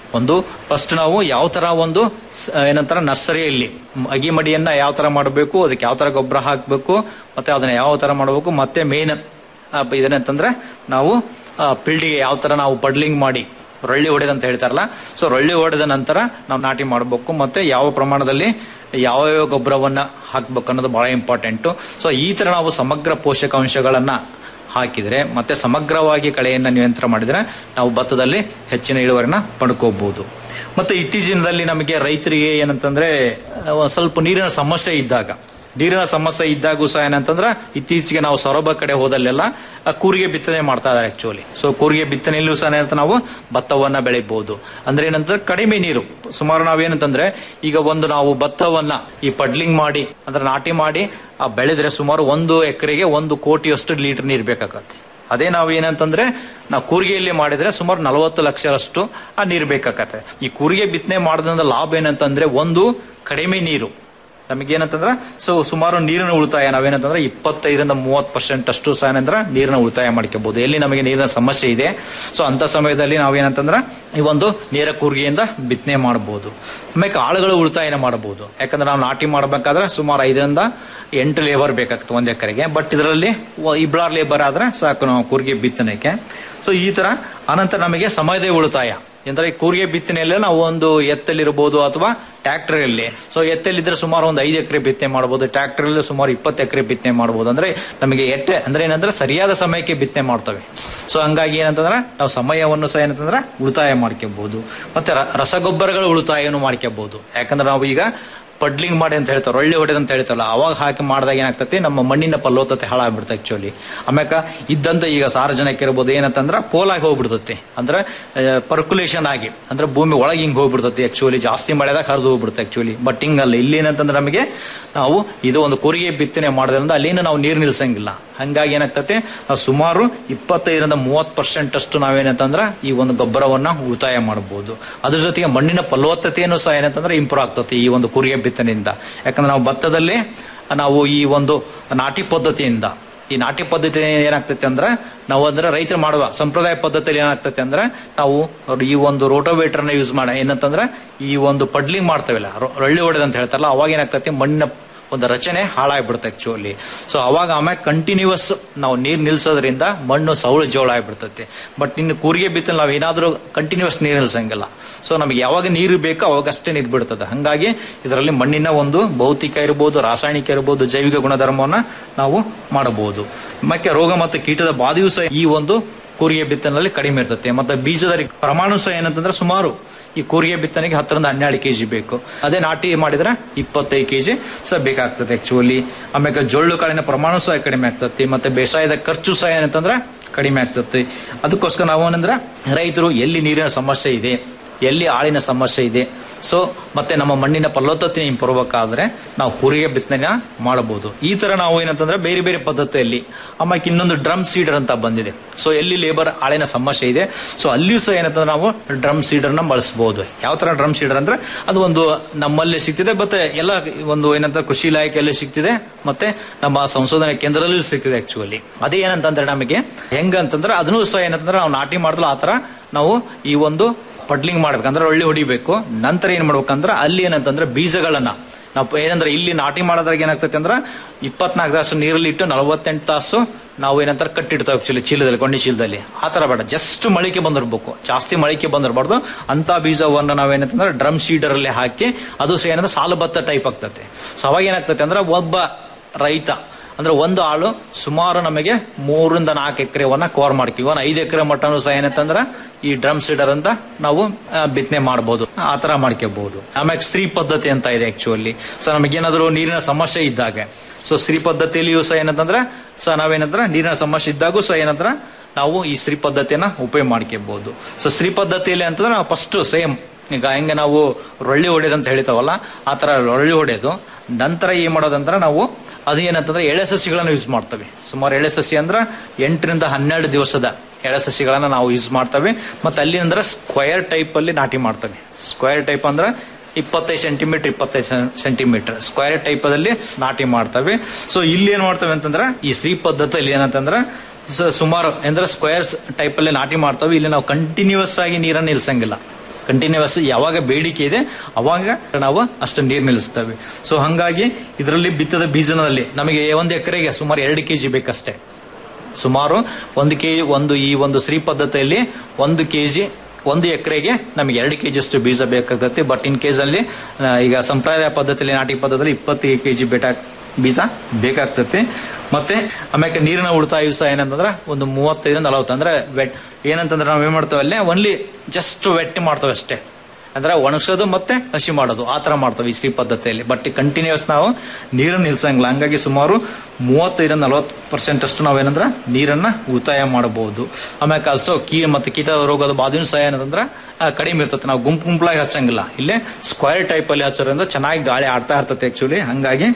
ಒಂದು ಫಸ್ಟ್ ನಾವು ಯಾವ ತರ ಒಂದು ಸ- ಏನಂತಾರ ನರ್ಸರಿಯಲ್ಲಿ ಅಗಿ ಮಡಿಯನ್ನ ಯಾವ ತರ ಮಾಡಬೇಕು ಅದಕ್ಕೆ ಯಾವ ತರ ಗೊಬ್ಬರ ಹಾಕಬೇಕು ಮತ್ತೆ ಅದನ್ನ ಯಾವ ತರ ಮಾಡಬೇಕು ಮತ್ತೆ ಮೇನ್ ಇದನ್ನಂತಂದ್ರೆ ನಾವು ಫೀಲ್ಡಿಗೆ ಯಾವ ತರ ನಾವು ಪಡ್ಲಿಂಗ್ ಮಾಡಿ ರೊಳ್ಳಿ ಹೊಡೆದ ಅಂತ ಹೇಳ್ತಾರಲ್ಲ ಸೊ ರೊಳ್ಳಿ ಹೊಡೆದ ನಂತರ ನಾವು ನಾಟಿ ಮಾಡಬೇಕು ಮತ್ತೆ ಯಾವ ಪ್ರಮಾಣದಲ್ಲಿ ಯಾವ ಯಾವ ಗೊಬ್ಬರವನ್ನ ಹಾಕ್ಬೇಕು ಅನ್ನೋದು ಬಹಳ ಇಂಪಾರ್ಟೆಂಟ್ ಸೊ ಈ ತರ ನಾವು ಸಮಗ್ರ ಪೋಷಕಾಂಶಗಳನ್ನ ಹಾಕಿದ್ರೆ ಮತ್ತೆ ಸಮಗ್ರವಾಗಿ ಕಳೆಯನ್ನ ನಿಯಂತ್ರಣ ಮಾಡಿದ್ರೆ ನಾವು ಭತ್ತದಲ್ಲಿ ಹೆಚ್ಚಿನ ಇಳುವರಿನ ಪಡ್ಕೋಬಹುದು ಮತ್ತೆ ಇತ್ತೀಚಿನದಲ್ಲಿ ನಮಗೆ ರೈತರಿಗೆ ಏನಂತಂದ್ರೆ ಆ, ಒಂದ್ ಸ್ವಲ್ಪ ನೀರಿನ ಸಮಸ್ಯೆ ಇದ್ದಾಗ ನೀರಿನ ಸಮಸ್ಯೆ ಇದ್ದಾಗೂ ಸಹ ಏನಂತಂದ್ರೆ ಇತ್ತೀಚೆಗೆ ನಾವು ಸೊರಬ ಕಡೆ ಹೋದಲ್ಲೆಲ್ಲ ಆ, ಕೂರಿಗೆ ಬಿತ್ತನೆ ಮಾಡ್ತಾ ಇದಾರೆ ಆಕ್ಚುಲಿ ಸೊ ಕೂರಿಗೆ ಬಿತ್ತನೆಯಲ್ಲೂ ಸಹ ಏನಂತ ನಾವು ಭತ್ತವನ್ನ ಬೆಳಿಬಹುದು ಅಂದ್ರೆ ಏನಂತಂದ್ರೆ ಕಡಿಮೆ ನೀರು ಸುಮಾರು ನಾವೇನಂತಂದ್ರೆ ಈಗ ಒಂದು ನಾವು ಭತ್ತವನ್ನ ಈ ಪಡ್ಲಿಂಗ್ ಮಾಡಿ ಅಂದ್ರೆ ನಾಟಿ ಮಾಡಿ ಆ ಬೆಳೆದ್ರೆ ಸುಮಾರು ಒಂದು ಎಕರೆಗೆ ಒಂದು ಕೋಟಿಯಷ್ಟು ಲೀಟರ್ ನೀರು ಬೇಕಾಗತ್ತೆ ಅದೇ ನಾವು ಏನಂತಂದ್ರೆ ನಾವು ಕೂರಿಗೆಯಲ್ಲಿ ಮಾಡಿದ್ರೆ ಸುಮಾರು ನಲವತ್ತು ಲಕ್ಷರಷ್ಟು ಆ ನೀರು ಬೇಕಾಗತ್ತೆ ಈ ಕೂರಿಗೆ ಬಿತ್ತನೆ ಮಾಡೋದ್ರಿಂದ ಲಾಭ ಏನಂತಂದ್ರೆ ಒಂದು ಕಡಿಮೆ ನೀರು ನಮಗೇನಂತಂದ್ರೆ ಸೊ ಸುಮಾರು ನೀರಿನ ಉಳಿತಾಯ ನಾವೇನಂತಂದ್ರೆ ಇಪ್ಪತ್ತೈದರಿಂದ ಮೂವತ್ತು ಪರ್ಸೆಂಟ್ ಅಷ್ಟು ಸಹ ಏನಂದ್ರೆ ನೀರಿನ ಉಳಿತಾಯ ಮಾಡ್ಕೋಬಹುದು ಎಲ್ಲಿ ನಮಗೆ ನೀರಿನ ಸಮಸ್ಯೆ ಇದೆ ಸೊ ಅಂತ ಸಮಯದಲ್ಲಿ ನಾವೇನಂತಂದ್ರೆ ಈ ಒಂದು ನೇರ ಕೂರ್ಗಿಯಿಂದ ಬಿತ್ತನೆ ಮಾಡಬಹುದು ಆಮೇಲೆ ಆಳುಗಳು ಉಳಿತಾಯನ ಮಾಡಬಹುದು ಯಾಕಂದ್ರೆ ನಾವು ನಾಟಿ ಮಾಡಬೇಕಾದ್ರೆ ಸುಮಾರು ಐದರಿಂದ ಎಂಟು ಲೇಬರ್ ಬೇಕಾಗ್ತದೆ ಒಂದ್ ಎಕರೆಗೆ ಬಟ್ ಇದರಲ್ಲಿ ಇಬ್ಬಳಾರ್ ಲೇಬರ್ ಆದ್ರೆ ಸಾಕು ನಾವು ಕೂರ್ಗೆ ಬಿತ್ತನೆಗೆ ಸೊ ಈ ತರ ಅನಂತರ ನಮಗೆ ಸಮಯದ ಉಳಿತಾಯ ಅಂದ್ರೆ ಕೂರಿಗೆ ಬಿತ್ತನೆಯಲ್ಲೇ ನಾವು ಒಂದು ಎತ್ತಲ್ಲಿರ್ಬೋದು ಅಥವಾ ಟ್ರ್ಯಾಕ್ಟರ್ ಅಲ್ಲಿ ಸೊ ಎತ್ತಲ್ಲಿದ್ರೆ ಸುಮಾರು ಒಂದು ಐದು ಎಕರೆ ಬಿತ್ತನೆ ಮಾಡಬಹುದು ಟ್ರ್ಯಾಕ್ಟರ್ ಅಲ್ಲಿ ಸುಮಾರು ಇಪ್ಪತ್ತು ಎಕರೆ ಬಿತ್ತನೆ ಮಾಡಬಹುದು ಅಂದ್ರೆ ನಮಗೆ ಎಟ್ಟೆ ಅಂದ್ರೆ ಏನಂದ್ರೆ ಸರಿಯಾದ ಸಮಯಕ್ಕೆ ಬಿತ್ತನೆ ಮಾಡ್ತವೆ ಸೊ ಹಂಗಾಗಿ ಏನಂತಂದ್ರೆ ನಾವು ಸಮಯವನ್ನು ಸಹ ಏನಂತಂದ್ರೆ ಉಳಿತಾಯ ಮಾಡ್ಕೋಬಹುದು ಮತ್ತೆ ರ- ರಸಗೊಬ್ಬರಗಳ ಉಳಿತಾಯವನ್ನು ಮಾಡ್ಕೋಬಹುದು ಯಾಕಂದ್ರೆ ನಾವು ಈಗ ಪಡ್ಲಿಂಗ್ ಮಾಡಿ ಅಂತ ಹೇಳ್ತಾರೆ ಒಳ್ಳೆ ಹೊಡೆದ ಅಂತ ಹೇಳ್ತಾರಲ್ಲ ಅವಾಗ ಹಾಕಿ ಮಾಡಿದಾಗ ಏನಾಗ್ತತಿ ನಮ್ಮ ಮಣ್ಣಿನ ಫಲವತ್ತತೆ ಹಾಳಾಗ್ಬಿಡುತ್ತೆ ಆಕ್ಚುಲಿ ಆಮ್ಯಾಕ ಇದ್ದಂತ ಈಗ ಸಾರ್ವಜನಿಕ ಇರ್ಬೋದು ಏನಂತಂದ್ರ ಪೋಲಾಗಿ ಹೋಗ್ಬಿಡ್ತತಿ ಅಂದ್ರೆ ಪರ್ಕುಲೇಷನ್ ಆಗಿ ಅಂದ್ರೆ ಭೂಮಿ ಒಳಗೆ ಹಿಂಗ್ ಹೋಗ್ಬಿಡ್ತತಿ ಆಕ್ಚುಲಿ ಜಾಸ್ತಿ ಮಳೆದಾಗ ಹರಿದು ಹೋಗ್ಬಿಡುತ್ತೆ ಆಕ್ಚುಲಿ ಬಟ್ ಹಿಂಗಲ್ಲ ಇಲ್ಲಿ ಏನಂತಂದ್ರೆ ನಮಗೆ ನಾವು ಇದು ಒಂದು ಕೂರಿಗೆ ಬಿತ್ತನೆ ಮಾಡೋದ್ರಿಂದ ಅಲ್ಲಿನ ನಾವು ನೀರು ನಿಲ್ಸಂಗಿಲ್ಲ ಹಂಗಾಗಿ ಏನಾಗ್ತತೆ ನಾವು ಸುಮಾರು ಇಪ್ಪತ್ತೈದರಿಂದ ಮೂವತ್ತು ಪರ್ಸೆಂಟ್ ಅಷ್ಟು ನಾವೇನಂತಂದ್ರೆ ಈ ಒಂದು ಗೊಬ್ಬರವನ್ನ ಉಳಿತಾಯ ಮಾಡಬಹುದು ಅದ್ರ ಜೊತೆಗೆ ಮಣ್ಣಿನ ಫಲವತ್ತತೆಯನ್ನು ಸಹ ಏನಂತಂದ್ರೆ ಇಂಪ್ರೂವ್ ಆಗ್ತದೆ ಈ ಒಂದು ಕುರಿಗೆ ಬಿತ್ತನೆಯಿಂದ ಯಾಕಂದ್ರೆ ನಾವು ಭತ್ತದಲ್ಲಿ ನಾವು ಈ ಒಂದು ನಾಟಿ ಪದ್ಧತಿಯಿಂದ ಈ ನಾಟಿ ಪದ್ಧತಿ ಏನಾಗ್ತೈತೆ ಅಂದ್ರೆ ನಾವು ಅಂದ್ರೆ ರೈತರು ಮಾಡುವ ಸಂಪ್ರದಾಯ ಪದ್ಧತಿಯಲ್ಲಿ ಏನಾಗ್ತೈತೆ ಅಂದ್ರೆ ನಾವು ಈ ಒಂದು ರೋಟೋವೇಟರ್ ನ ಯೂಸ್ ಮಾಡ ಏನಂತಂದ್ರೆ ಈ ಒಂದು ಪಡ್ಲಿಂಗ್ ಮಾಡ್ತೇವಲ್ಲ ರೊ- ರೊಳ್ಳಿ ಹೊಡೆದ ಅಂತ ಹೇಳ್ತಾರಲ್ಲ ಅವಾಗ ಏನಾಗ್ತೈತೆ ಮಣ್ಣಿನ ಒಂದು ರಚನೆ ಹಾಳಾಗ್ಬಿಡುತ್ತೆ ಆಕ್ಚುಲಿ ಸೊ ಅವಾಗ ಆಮೇಲೆ ಕಂಟಿನ್ಯೂಸ್ ನಾವು ನೀರ್ ನಿಲ್ಸೋದ್ರಿಂದ ಮಣ್ಣು ಸೌಳು ಜೋಳ ಆಗ್ಬಿಡ್ತೈತಿ ಬಟ್ ಇನ್ನು ಕೂರಿಗೆ ಬಿತ್ತಲು ನಾವು ಏನಾದ್ರೂ ಕಂಟಿನ್ಯೂಸ್ ನೀರು ನಿಲ್ಸಂಗಿಲ್ಲ ಸೊ ನಮಗೆ ಯಾವಾಗ ನೀರು ಬೇಕೋ ಅವಾಗ ಅಷ್ಟೇ ನೀರು ಬಿಡ್ತದೆ ಹಂಗಾಗಿ ಇದರಲ್ಲಿ ಮಣ್ಣಿನ ಒಂದು ಭೌತಿಕ ಇರ್ಬೋದು ರಾಸಾಯನಿಕ ಇರ್ಬೋದು ಜೈವಿಕ ಗುಣಧರ್ಮವನ್ನ ನಾವು ಮಾಡಬಹುದು ಮತ್ತೆ ರೋಗ ಮತ್ತು ಕೀಟದ ಬಾಧೆಯೂ ಸಹ ಈ ಒಂದು ಕೂರಿಗೆ ಬಿತ್ತನಲ್ಲಿ ಕಡಿಮೆ ಇರ್ತದೆ ಮತ್ತೆ ಬೀಜದ ರಿ- ಪ್ರಮಾಣ ಸಹ ಏನಂತಂದ್ರೆ ಸುಮಾರು ಈ ಕೂರಿಗೆ ಬಿತ್ತನೆಗೆ ಹತ್ತರಿಂದ ಹನ್ನೆರಡು ಕೆಜಿ ಬೇಕು ಅದೇ ನಾಟಿ ಮಾಡಿದ್ರೆ ಇಪ್ಪತ್ತೈದು ಕೆಜಿ ಸಹ ಬೇಕಾಗ್ತದೆ ಆಕ್ಚುಲಿ ಆಮೇಲೆ ಜೊಳ್ಳು ಕಾಳಿನ ಪ್ರಮಾಣ ಸಹ ಕಡಿಮೆ ಆಗ್ತತಿ ಮತ್ತೆ ಬೇಸಾಯದ ಖರ್ಚು ಸಹ ಏನಂತಂದ್ರೆ ಕಡಿಮೆ ಆಗ್ತತಿ ಅದಕ್ಕೋಸ್ಕರ ನಾವು ಏನಂದ್ರೆ ರೈತರು ಎಲ್ಲಿ ನೀರಿನ ಸಮಸ್ಯೆ ಇದೆ ಎಲ್ಲಿ ಆಳಿನ ಸಮಸ್ಯೆ ಇದೆ ಸೊ ಮತ್ತೆ ನಮ್ಮ ಮಣ್ಣಿನ ಫಲವತ್ತತೆ ಇಂಪ್ರೂವ್ ಆದ್ರೆ ನಾವು ಕೂರಿಗೆ ಬಿತ್ತನೆ ಮಾಡಬಹುದು ಈ ತರ ನಾವು ಏನಂತಂದ್ರೆ ಬೇರೆ ಬೇರೆ ಪದ್ಧತಿಯಲ್ಲಿ ಆಮೇಲೆ ಇನ್ನೊಂದು ಡ್ರಮ್ ಸೀಡರ್ ಅಂತ ಬಂದಿದೆ ಸೊ ಎಲ್ಲಿ ಲೇಬರ್ ಆಳಿನ ಸಮಸ್ಯೆ ಇದೆ ಸೊ ಅಲ್ಲಿಯೂ ಸಹ ಏನಂತಂದ್ರೆ ನಾವು ಡ್ರಮ್ ಸೀಡರ್ ನ ಬಳಸಬಹುದು ಯಾವ ತರ ಡ್ರಮ್ ಸೀಡರ್ ಅಂದ್ರೆ ಅದು ಒಂದು ನಮ್ಮಲ್ಲಿ ಸಿಗ್ತಿದೆ ಮತ್ತೆ ಎಲ್ಲ ಒಂದು ಏನಂತ ಕೃಷಿ ಇಲಾಖೆಯಲ್ಲಿ ಸಿಗ್ತಿದೆ ಮತ್ತೆ ನಮ್ಮ ಸಂಶೋಧನಾ ಕೇಂದ್ರದಲ್ಲೂ ಸಿಗ್ತಿದೆ ಆಕ್ಚುಲಿ ಅದೇ ಏನಂತಂದ್ರೆ ನಮಗೆ ಹೆಂಗಂತಂದ್ರೆ ಅದನ್ನು ಸಹ ಏನಂತಂದ್ರೆ ನಾವು ನಾಟಿ ಮಾಡಿದ್ಲು ಆ ತರ ನಾವು ಈ ಒಂದು ಪಡ್ಲಿಂಗ್ ಮಾಡ್ಬೇಕಂದ್ರೆ ಒಳ್ಳೆ ಹೊಡಿಬೇಕು ನಂತರ ಏನ್ ಮಾಡ್ಬೇಕಂದ್ರೆ ಅಲ್ಲಿ ಏನಂತಂದ್ರೆ ಬೀಜಗಳನ್ನ ನಾವು ಏನಂದ್ರೆ ಇಲ್ಲಿ ನಾಟಿ ಮಾಡೋದ್ರಾಗ ಏನಾಗ್ತೈತೆ ಅಂದ್ರೆ ಇಪ್ಪತ್ನಾಲ್ಕು ತಾಸು ನೀರಲ್ಲಿ ಇಟ್ಟು ನಲವತ್ತೆಂಟು ತಾಸು ನಾವು ಏನಂತಾರೆ ಕಟ್ಟಿಡ್ತಾವೆ ಆಕ್ಚುಲಿ ಚೀಲದಲ್ಲಿ ಕೊಂಡಿ ಚೀಲದಲ್ಲಿ ಆ ತರ ಬೇಡ ಜಸ್ಟ್ ಮಳಿಕೆ ಬಂದಿರ್ಬೇಕು ಜಾಸ್ತಿ ಮಳಿಕೆ ಬಂದಿರಬಾರ್ದು ಅಂತ ಬೀಜವನ್ನ ನಾವೇನಂತಂದ್ರೆ ಡ್ರಮ್ ಶೀಡರ್ ಅಲ್ಲಿ ಹಾಕಿ ಅದು ಸಹ ಏನಂದ್ರೆ ಸಾಲು ಭತ್ತ ಟೈಪ್ ಆಗ್ತತೆ ಸೊ ಅವಾಗ ಏನಾಗ್ತತೆ ಅಂದ್ರೆ ಒಬ್ಬ ರೈತ ಅಂದ್ರೆ ಒಂದು ಆಳು ಸುಮಾರು ನಮಗೆ ಮೂರಿಂದ ನಾಲ್ಕು ಎಕರೆವನ್ನ ಕವರ್ ಮಾಡ್ತೀವಿ ಒಂದು ಐದು ಎಕರೆ ಮಟ್ಟನು ಸಹ ಏನಂತಂದ್ರೆ ಈ ಡ್ರಮ್ ಸೀಡರ್ ಅಂತ ನಾವು ಆ, ಬಿತ್ತನೆ ಮಾಡಬಹುದು ಆ ತರ ಮಾಡ್ಕೋಬಹುದು ಆಮೇಲೆ ಸ್ತ್ರೀ ಪದ್ಧತಿ ಅಂತ ಇದೆ ಆಕ್ಚುಲಿ ಸೊ ನಮಗೇನಾದ್ರು ನೀರಿನ ಸಮಸ್ಯೆ ಇದ್ದಾಗ ಸೊ ಸ್ತ್ರೀ ಪದ್ಧತಿಯಲ್ಲಿಯೂ ಸಹ ಏನಂತಂದ್ರೆ ಸೊ ನಾವೇನಂದ್ರೆ ನೀರಿನ ಸಮಸ್ಯೆ ಇದ್ದಾಗೂ ಸಹ ಏನಂದ್ರೆ ನಾವು ಈ ಸ್ತ್ರೀ ಪದ್ಧತಿಯನ್ನ ಉಪಯೋಗ ಮಾಡ್ಕೋಬಹುದು ಸೊ ಸ್ತ್ರೀ ಪದ್ಧತಿಯಲ್ಲಿ ಅಂತಂದ್ರೆ ನಾವು ಫಸ್ಟ್ ಸೇಮ್ ಈಗ ಹೆಂಗೆ ನಾವು ರೊಳ್ಳಿ ಹೊಡೆಯೋದು ಅಂತ ಹೇಳ್ತಾವಲ್ಲ ಆ ತರ ರೊಳ್ಳಿ ಹೊಡೆಯೋದು ನಂತರ ಏನ್ ಮಾಡೋದಂದ್ರೆ ನಾವು ಅದು ಏನಂತಂದ್ರೆ ಎಳೆ ಸಸಿಗಳನ್ನು ಯೂಸ್ ಮಾಡ್ತೇವೆ ಸುಮಾರು ಎಳೆ ಸಸಿ ಅಂದ್ರೆ ಎಂಟರಿಂದ ಹನ್ನೆರಡು ದಿವಸದ ಎಳೆ ಸಸಿಗಳನ್ನ ನಾವು ಯೂಸ್ ಮಾಡ್ತೇವೆ ಮತ್ತೆ ಅಲ್ಲಿ ಅಂದ್ರೆ ಸ್ಕ್ವಯರ್ ಟೈಪ್ ಅಲ್ಲಿ ನಾಟಿ ಮಾಡ್ತೇವೆ ಸ್ಕ್ವಯರ್ ಟೈಪ್ ಅಂದ್ರೆ ಇಪ್ಪತ್ತೈದು ಸೆಂಟಿಮೀಟರ್ ಇಪ್ಪತ್ತೈದು ಸೆಂಟಿಮೀಟರ್ ಸ್ಕ್ವಯರ್ ಟೈಪ್ ಅಲ್ಲಿ ನಾಟಿ ಮಾಡ್ತೇವೆ ಸೊ ಇಲ್ಲಿ ಏನ್ ಮಾಡ್ತೇವೆ ಅಂತಂದ್ರೆ ಈ ಶ್ರೀ ಪದ್ಧತಿಯಲ್ಲಿ ಏನಂತಂದ್ರೆ ಸ- ಸುಮಾರು ಅಂದ್ರೆ ಸ್ಕ್ವೇರ್ ಟೈಪ್ ಅಲ್ಲಿ ನಾಟಿ ಮಾಡ್ತೇವೆ ಇಲ್ಲಿ ನಾವು ಕಂಟಿನ್ಯೂಸ್ ಆಗಿ ನೀರನ್ನು ನಿಲ್ಸಂಗಿಲ್ಲ ಕಂಟಿನ್ಯೂಸ್ ಯಾವಾಗ ಬೇಡಿಕೆ ಇದೆ ಅವಾಗ ನಾವು ಅಷ್ಟು ನೀರು ನಿಲ್ಲಿಸ್ತೇವೆ ಸೊ ಹಂಗಾಗಿ ಇದರಲ್ಲಿ ಬಿತ್ತದ ಬೀಜನಲ್ಲಿ ನಮಗೆ ಒಂದು ಎಕರೆಗೆ ಸುಮಾರು ಎರಡು ಕೆಜಿ ಬೇಕಷ್ಟೇ ಸುಮಾರು ಒಂದು ಕೆ ಒಂದು ಈ ಒಂದು ಶ್ರೀ ಪದ್ಧತಿಯಲ್ಲಿ ಒಂದು ಕೆಜಿ ಒಂದು ಎಕರೆಗೆ ನಮಗೆ ಎರಡು ಕೆಜಿ ಅಷ್ಟು ಬೀಜ ಬೇಕಾಗುತ್ತೆ ಬಟ್ ಇನ್ ಕೇಸ್ ಅಲ್ಲಿ ಆ, ಈಗ ಸಂಪ್ರದಾಯ ಪದ್ಧತಿಯಲ್ಲಿ ನಾಟಿ ಪದ್ಧತಿಯಲ್ಲಿ ಇಪ್ಪತ್ತೈದು ಕೆಜಿ ಬೇಟ ಬೀಜ ಬೇಕಾಗ್ತತಿ ಮತ್ತೆ ಆಮೇಲೆ ನೀರಿನ ಉಳಿತಾಯ ಸಹ ಏನಂತಂದ್ರೆ ಒಂದು ಮೂವತ್ತೈದು ನಲವತ್ತು ಅಂದ್ರೆ ವೆಟ್ ಏನಂತಂದ್ರೆ ನಾವು ಏನ್ ಮಾಡ್ತೇವೆ ಅಲ್ಲೇ ಓನ್ಲಿ ಜಸ್ಟ್ ವೆಟ್ ಮಾಡ್ತೇವೆ ಅಷ್ಟೇ ಅಂದ್ರೆ ಒಣಗಿಸೋದು ಮತ್ತೆ ಹಸಿ ಮಾಡೋದು ಆ ತರ ಮಾಡ್ತೇವೆ ಈ ಶ್ರೀ ಪದ್ಧತಿಯಲ್ಲಿ ಬಟ್ ಕಂಟಿನ್ಯೂಸ್ ನಾವು ನೀರನ್ನು ನಿಲ್ಸಂಗಿಲ್ಲ ಹಂಗಾಗಿ ಸುಮಾರು ಮೂವತ್ತೈದು ನಲವತ್ತು ಪರ್ಸೆಂಟ್ ಅಷ್ಟು ನಾವೇನಂದ್ರೆ ನೀರನ್ನ ಉಳಿತಾಯ ಮಾಡಬಹುದು ಆಮೇಲೆ ಕಲ್ಸೋ ಕೀ ಮತ್ತೆ ಕೀಟ ರೋಗದ ಬಾಧಿನೂ ಸಹ ಏನಂದ್ರೆ ಆ, ಕಡಿಮೆ ಇರ್ತದೆ ನಾವು ಗುಂಪು ಗುಂಪುಲಾಗಿ ಹಚ್ಚಂಗಿಲ್ಲ ಇಲ್ಲೇ ಸ್ಕ್ವೇರ್ ಟೈಪ್ ಅಲ್ಲಿ ಹಚ್ಚೋದ್ರಿಂದ ಚೆನ್ನಾಗಿ ಗಾಳಿ ಆಡ್ತಾ ಇರ್ತದೆ ಆಕ್ಚುಲಿ ಹಂಗಾಗಿ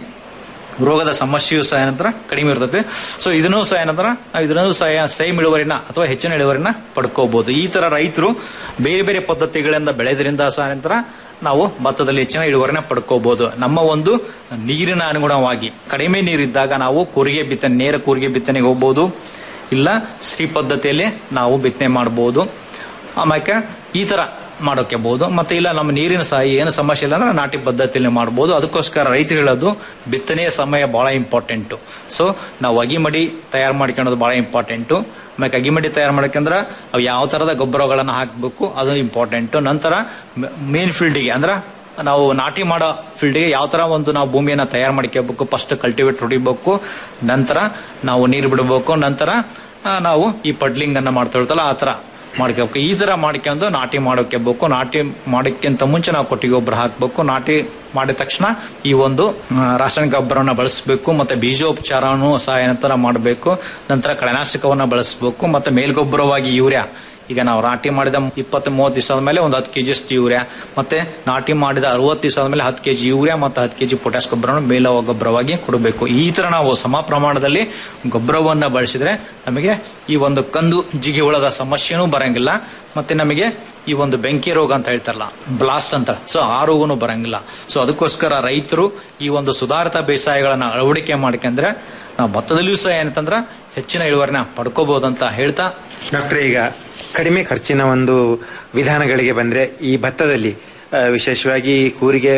ರೋಗದ ಸಮಸ್ಯೆಯು ಸಹ ಏನಂತರ ಕಡಿಮೆ ಇರ್ತದೆ ಸೊ ಇದನ್ನು ಸಹ ಏನಂದ್ರ ನಾವು ಇದನ್ನು ಸಹ ಸೇಮ್ ಇಳುವರಿನ ಅಥವಾ ಹೆಚ್ಚಿನ ಇಳುವರಿನ ಪಡ್ಕೋಬಹುದು ಈ ತರ ರೈತರು ಬೇರೆ ಬೇರೆ ಪದ್ಧತಿಗಳಿಂದ ಬೆಳೆದ್ರಿಂದ ಸಹ ಏನಂತರ ನಾವು ಭತ್ತದಲ್ಲಿ ಹೆಚ್ಚಿನ ಇಳುವರಿನ ಪಡ್ಕೋಬಹುದು ನಮ್ಮ ಒಂದು ನೀರಿನ ಅನುಗುಣವಾಗಿ ಕಡಿಮೆ ನೀರಿದ್ದಾಗ ನಾವು ಕೂರಿಗೆ ಬಿತ್ತನೆ ನೇರ ಕೂರಿಗೆ ಬಿತ್ತನೆಗೆ ಹೋಗ್ಬೋದು ಇಲ್ಲ ಶ್ರೀ ಪದ್ಧತಿಯಲ್ಲಿ ನಾವು ಬಿತ್ತನೆ ಮಾಡಬಹುದು ಆಮ್ಯಾಕೆ ಈ ತರ ಮಾಡೋಕೆಬಹುದು ಮತ್ತೆ ಇಲ್ಲ ನಮ್ಮ ನೀರಿನ ಸಹ ಏನು ಸಮಸ್ಯೆ ಇಲ್ಲ ಅಂದ್ರೆ ನಾಟಿ ಪದ್ಧತಿಯಲ್ಲಿ ಮಾಡಬಹುದು ಅದಕ್ಕೋಸ್ಕರ ರೈತರು ಹೇಳೋದು ಬಿತ್ತನೆಯ ಸಮಯ ಬಹಳ ಇಂಪಾರ್ಟೆಂಟು ಸೊ ನಾವು ಅಗಿಮಡಿ ತಯಾರು ಮಾಡ್ಕೊಳ್ಳೋದು ಬಹಳ ಇಂಪಾರ್ಟೆಂಟು ಆಮೇಲೆ ಅಗಿಮಡಿ ತಯಾರು ಮಾಡ್ಕೊಂಡ್ರೆ ಅವು ಯಾವ ತರದ ಗೊಬ್ಬರಗಳನ್ನು ಹಾಕಬೇಕು ಅದು ಇಂಪಾರ್ಟೆಂಟು ನಂತರ ಮೇನ್ ಫೀಲ್ಡಿಗೆ ಅಂದ್ರೆ ನಾವು ನಾಟಿ ಮಾಡೋ ಫೀಲ್ಡ್ಗೆ ಯಾವ ತರ ಒಂದು ನಾವು ಭೂಮಿಯನ್ನ ತಯಾರು ಮಾಡ್ಕೋಬೇಕು ಫಸ್ಟ್ ಕಲ್ಟಿವೇಟ್ ಹೊಡಿಬೇಕು ನಂತರ ನಾವು ನೀರು ಬಿಡಬೇಕು ನಂತರ ಆ, ನಾವು ಈ ಪಡ್ಲಿಂಗ್ ಅನ್ನ ಮಾಡ್ತಾ ಇರ್ತಲ್ಲ ಆ ತರ ಮಾಡ್ಕೋಬೇಕು ಈ ತರ ಮಾಡ್ಕೊಂಡು ನಾಟಿ ಮಾಡೋಕೆಬೇಕು ನಾಟಿ ಮಾಡೋಕ್ಕಿಂತ ಮುಂಚೆ ನಾವು ಕೊಟ್ಟಿಗೆ ಗೊಬ್ಬರ ಹಾಕಬೇಕು ನಾಟಿ ಮಾಡಿದ ತಕ್ಷಣ ಈ ಒಂದು ಆ, ರಾಸಾಯನಿಕ ಗೊಬ್ಬರವನ್ನ ಬಳಸಬೇಕು ಮತ್ತೆ ಬೀಜೋಪಚಾರವನ್ನು ಸಹ ಏನಂತರ ಮಾಡಬೇಕು ನಂತರ ಕಳೆನಾಶಕವನ್ನ ಬಳಸಬೇಕು ಮತ್ತೆ ಮೇಲ್ಗೊಬ್ಬರವಾಗಿ ಯೂರಿಯಾ ಈಗ ನಾವು ನಾಟಿ ಮಾಡಿದ ಇಪ್ಪತ್ತು ಮೂವತ್ತು ದಿವಸ ಆದ್ಮೇಲೆ ಒಂದು ಹತ್ತು ಕೆಜಿ ಅಷ್ಟು ಯೂರಿಯಾ ಮತ್ತೆ ನಾಟಿ ಮಾಡಿದ ಅರವತ್ತು ದಿವಸ ಆದ್ಮೇಲೆ ಹತ್ತು ಕೆಜಿ ಯೂರಿಯಾ ಮತ್ತೆ ಹತ್ತು ಕೆಜಿ ಪೊಟ್ಯಾಸ್ ಗೊಬ್ಬರವನ್ನು ಮೇಲ ಗೊಬ್ಬರವಾಗಿ ಕೊಡಬೇಕು ಈ ತರ ನಾವು ಸಮ ಪ್ರಮಾಣದಲ್ಲಿ ಗೊಬ್ಬರವನ್ನ ಬಳಸಿದ್ರೆ ನಮಗೆ ಈ ಒಂದು ಕಂದು ಜಿಗಿ ಹುಳದ ಸಮಸ್ಯೆನೂ ಬರಂಗಿಲ್ಲ ಮತ್ತೆ ನಮಗೆ ಈ ಒಂದು ಬೆಂಕಿ ರೋಗ ಅಂತ ಹೇಳ್ತಾರಲ್ಲ ಬ್ಲಾಸ್ಟ್ ಅಂತ ಸೊ ಆ ರೋಗನು ಬರಂಗಿಲ್ಲ ಸೊ ಅದಕ್ಕೋಸ್ಕರ ರೈತರು ಈ ಒಂದು ಸುಧಾರಿತ ಬೇಸಾಯಗಳನ್ನ ಅಳವಡಿಕೆ ಮಾಡ್ಕೊಂಡ್ರೆ ನಾವು ಭತ್ತದಲ್ಲಿಯೂ ಸಹ ಏನಂತಂದ್ರ ಹೆಚ್ಚಿನ ಇಳುವರಿನ ಪಡ್ಕೋಬಹುದಂತ ಹೇಳ್ತಾ ಡಾಕ್ಟರ್ ಈಗ ಕಡಿಮೆ ಖರ್ಚಿನ ಒಂದು ವಿಧಾನಗಳಿಗೆ ಬಂದ್ರೆ ಈ ಭತ್ತದಲ್ಲಿ ಆ, ವಿಶೇಷವಾಗಿ ಕೂರಿಗೆ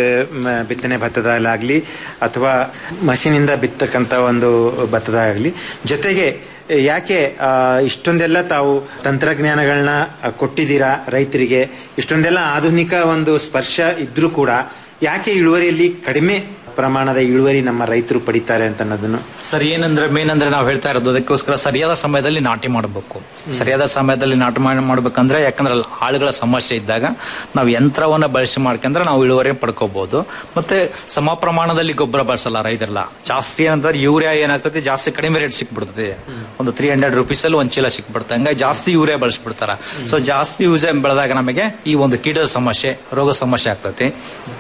ಮ, ಬಿತ್ತನೆ ಭತ್ತದಲ್ಲಾಗ್ಲಿ ಅಥವಾ ಮಷೀನಿಂದ ಬಿತ್ತಕ್ಕಂತ ಒಂದು ಭತ್ತದಾಗಲಿ ಜೊತೆಗೆ ಯಾಕೆ ಆ, ಇಷ್ಟೊಂದೆಲ್ಲ ತಾವು ತಂತ್ರಜ್ಞಾನಗಳನ್ನ ಕೊಟ್ಟಿದ್ದೀರಾ ರೈತರಿಗೆ ಇಷ್ಟೊಂದೆಲ್ಲ ಆಧುನಿಕ ಒಂದು ಸ್ಪರ್ಶ ಇದ್ರೂ ಕೂಡ ಯಾಕೆ ಇಳುವರಿಯಲ್ಲಿ ಕಡಿಮೆ ಪ್ರಮಾಣದ ಇಳುವರಿ ನಮ್ಮ ರೈತರು ಪಡಿತಾರೆ ಅಂತ ಅನ್ನೋದನ್ನು ಸರ್ ಏನಂದ್ರೆ ಮೇನ್ ಅಂದ್ರೆ ನಾವು ಹೇಳ್ತಾ ಇರೋದು ಅದಕ್ಕೋಸ್ಕರ ಸರಿಯಾದ ಸಮಯದಲ್ಲಿ ನಾಟಿ ಮಾಡಬೇಕು ಸರಿಯಾದ ಸಮಯದಲ್ಲಿ ನಾಟಿ ಮಾಡಿ ಮಾಡ್ಬೇಕಂದ್ರೆ ಯಾಕಂದ್ರೆ ಅಲ್ಲಿ ಆಳುಗಳ ಸಮಸ್ಯೆ ಇದ್ದಾಗ ನಾವು ಯಂತ್ರವನ್ನ ಬಳಸಿ ಮಾಡ್ಕೊಂಡ್ರೆ ನಾವು ಇಳುವರಿ ಪಡ್ಕೋಬಹುದು ಮತ್ತೆ ಸಮ ಪ್ರಮಾಣದಲ್ಲಿ ಗೊಬ್ಬರ ಬಳಸಲ್ಲ ರೈತರೆಲ್ಲ ಜಾಸ್ತಿ ಏನಂದ್ರೆ ಯೂರಿಯಾ ಏನಾಗ್ತದೆ ಜಾಸ್ತಿ ಕಡಿಮೆ ರೇಟ್ ಸಿಕ್ಬಿಡ್ತದೆ ಒಂದು ತ್ರೀ ಹಂಡ್ರೆಡ್ ರುಪೀಸ್ ಅಲ್ಲಿ ಒಂದ್ ಚೀಲ ಸಿಕ್ಬಿಡುತ್ತೆ ಹಂಗಾಗಿ ಜಾಸ್ತಿ ಯೂರಿಯಾ ಬಳಸ್ಬಿಡ್ತಾರ ಸೊ ಜಾಸ್ತಿ ಯೂಸ್ ಬೆಳೆದಾಗ ನಮಗೆ ಈ ಒಂದು ಕೀಟದ ಸಮಸ್ಯೆ ರೋಗ ಸಮಸ್ಯೆ ಆಗ್ತದೆ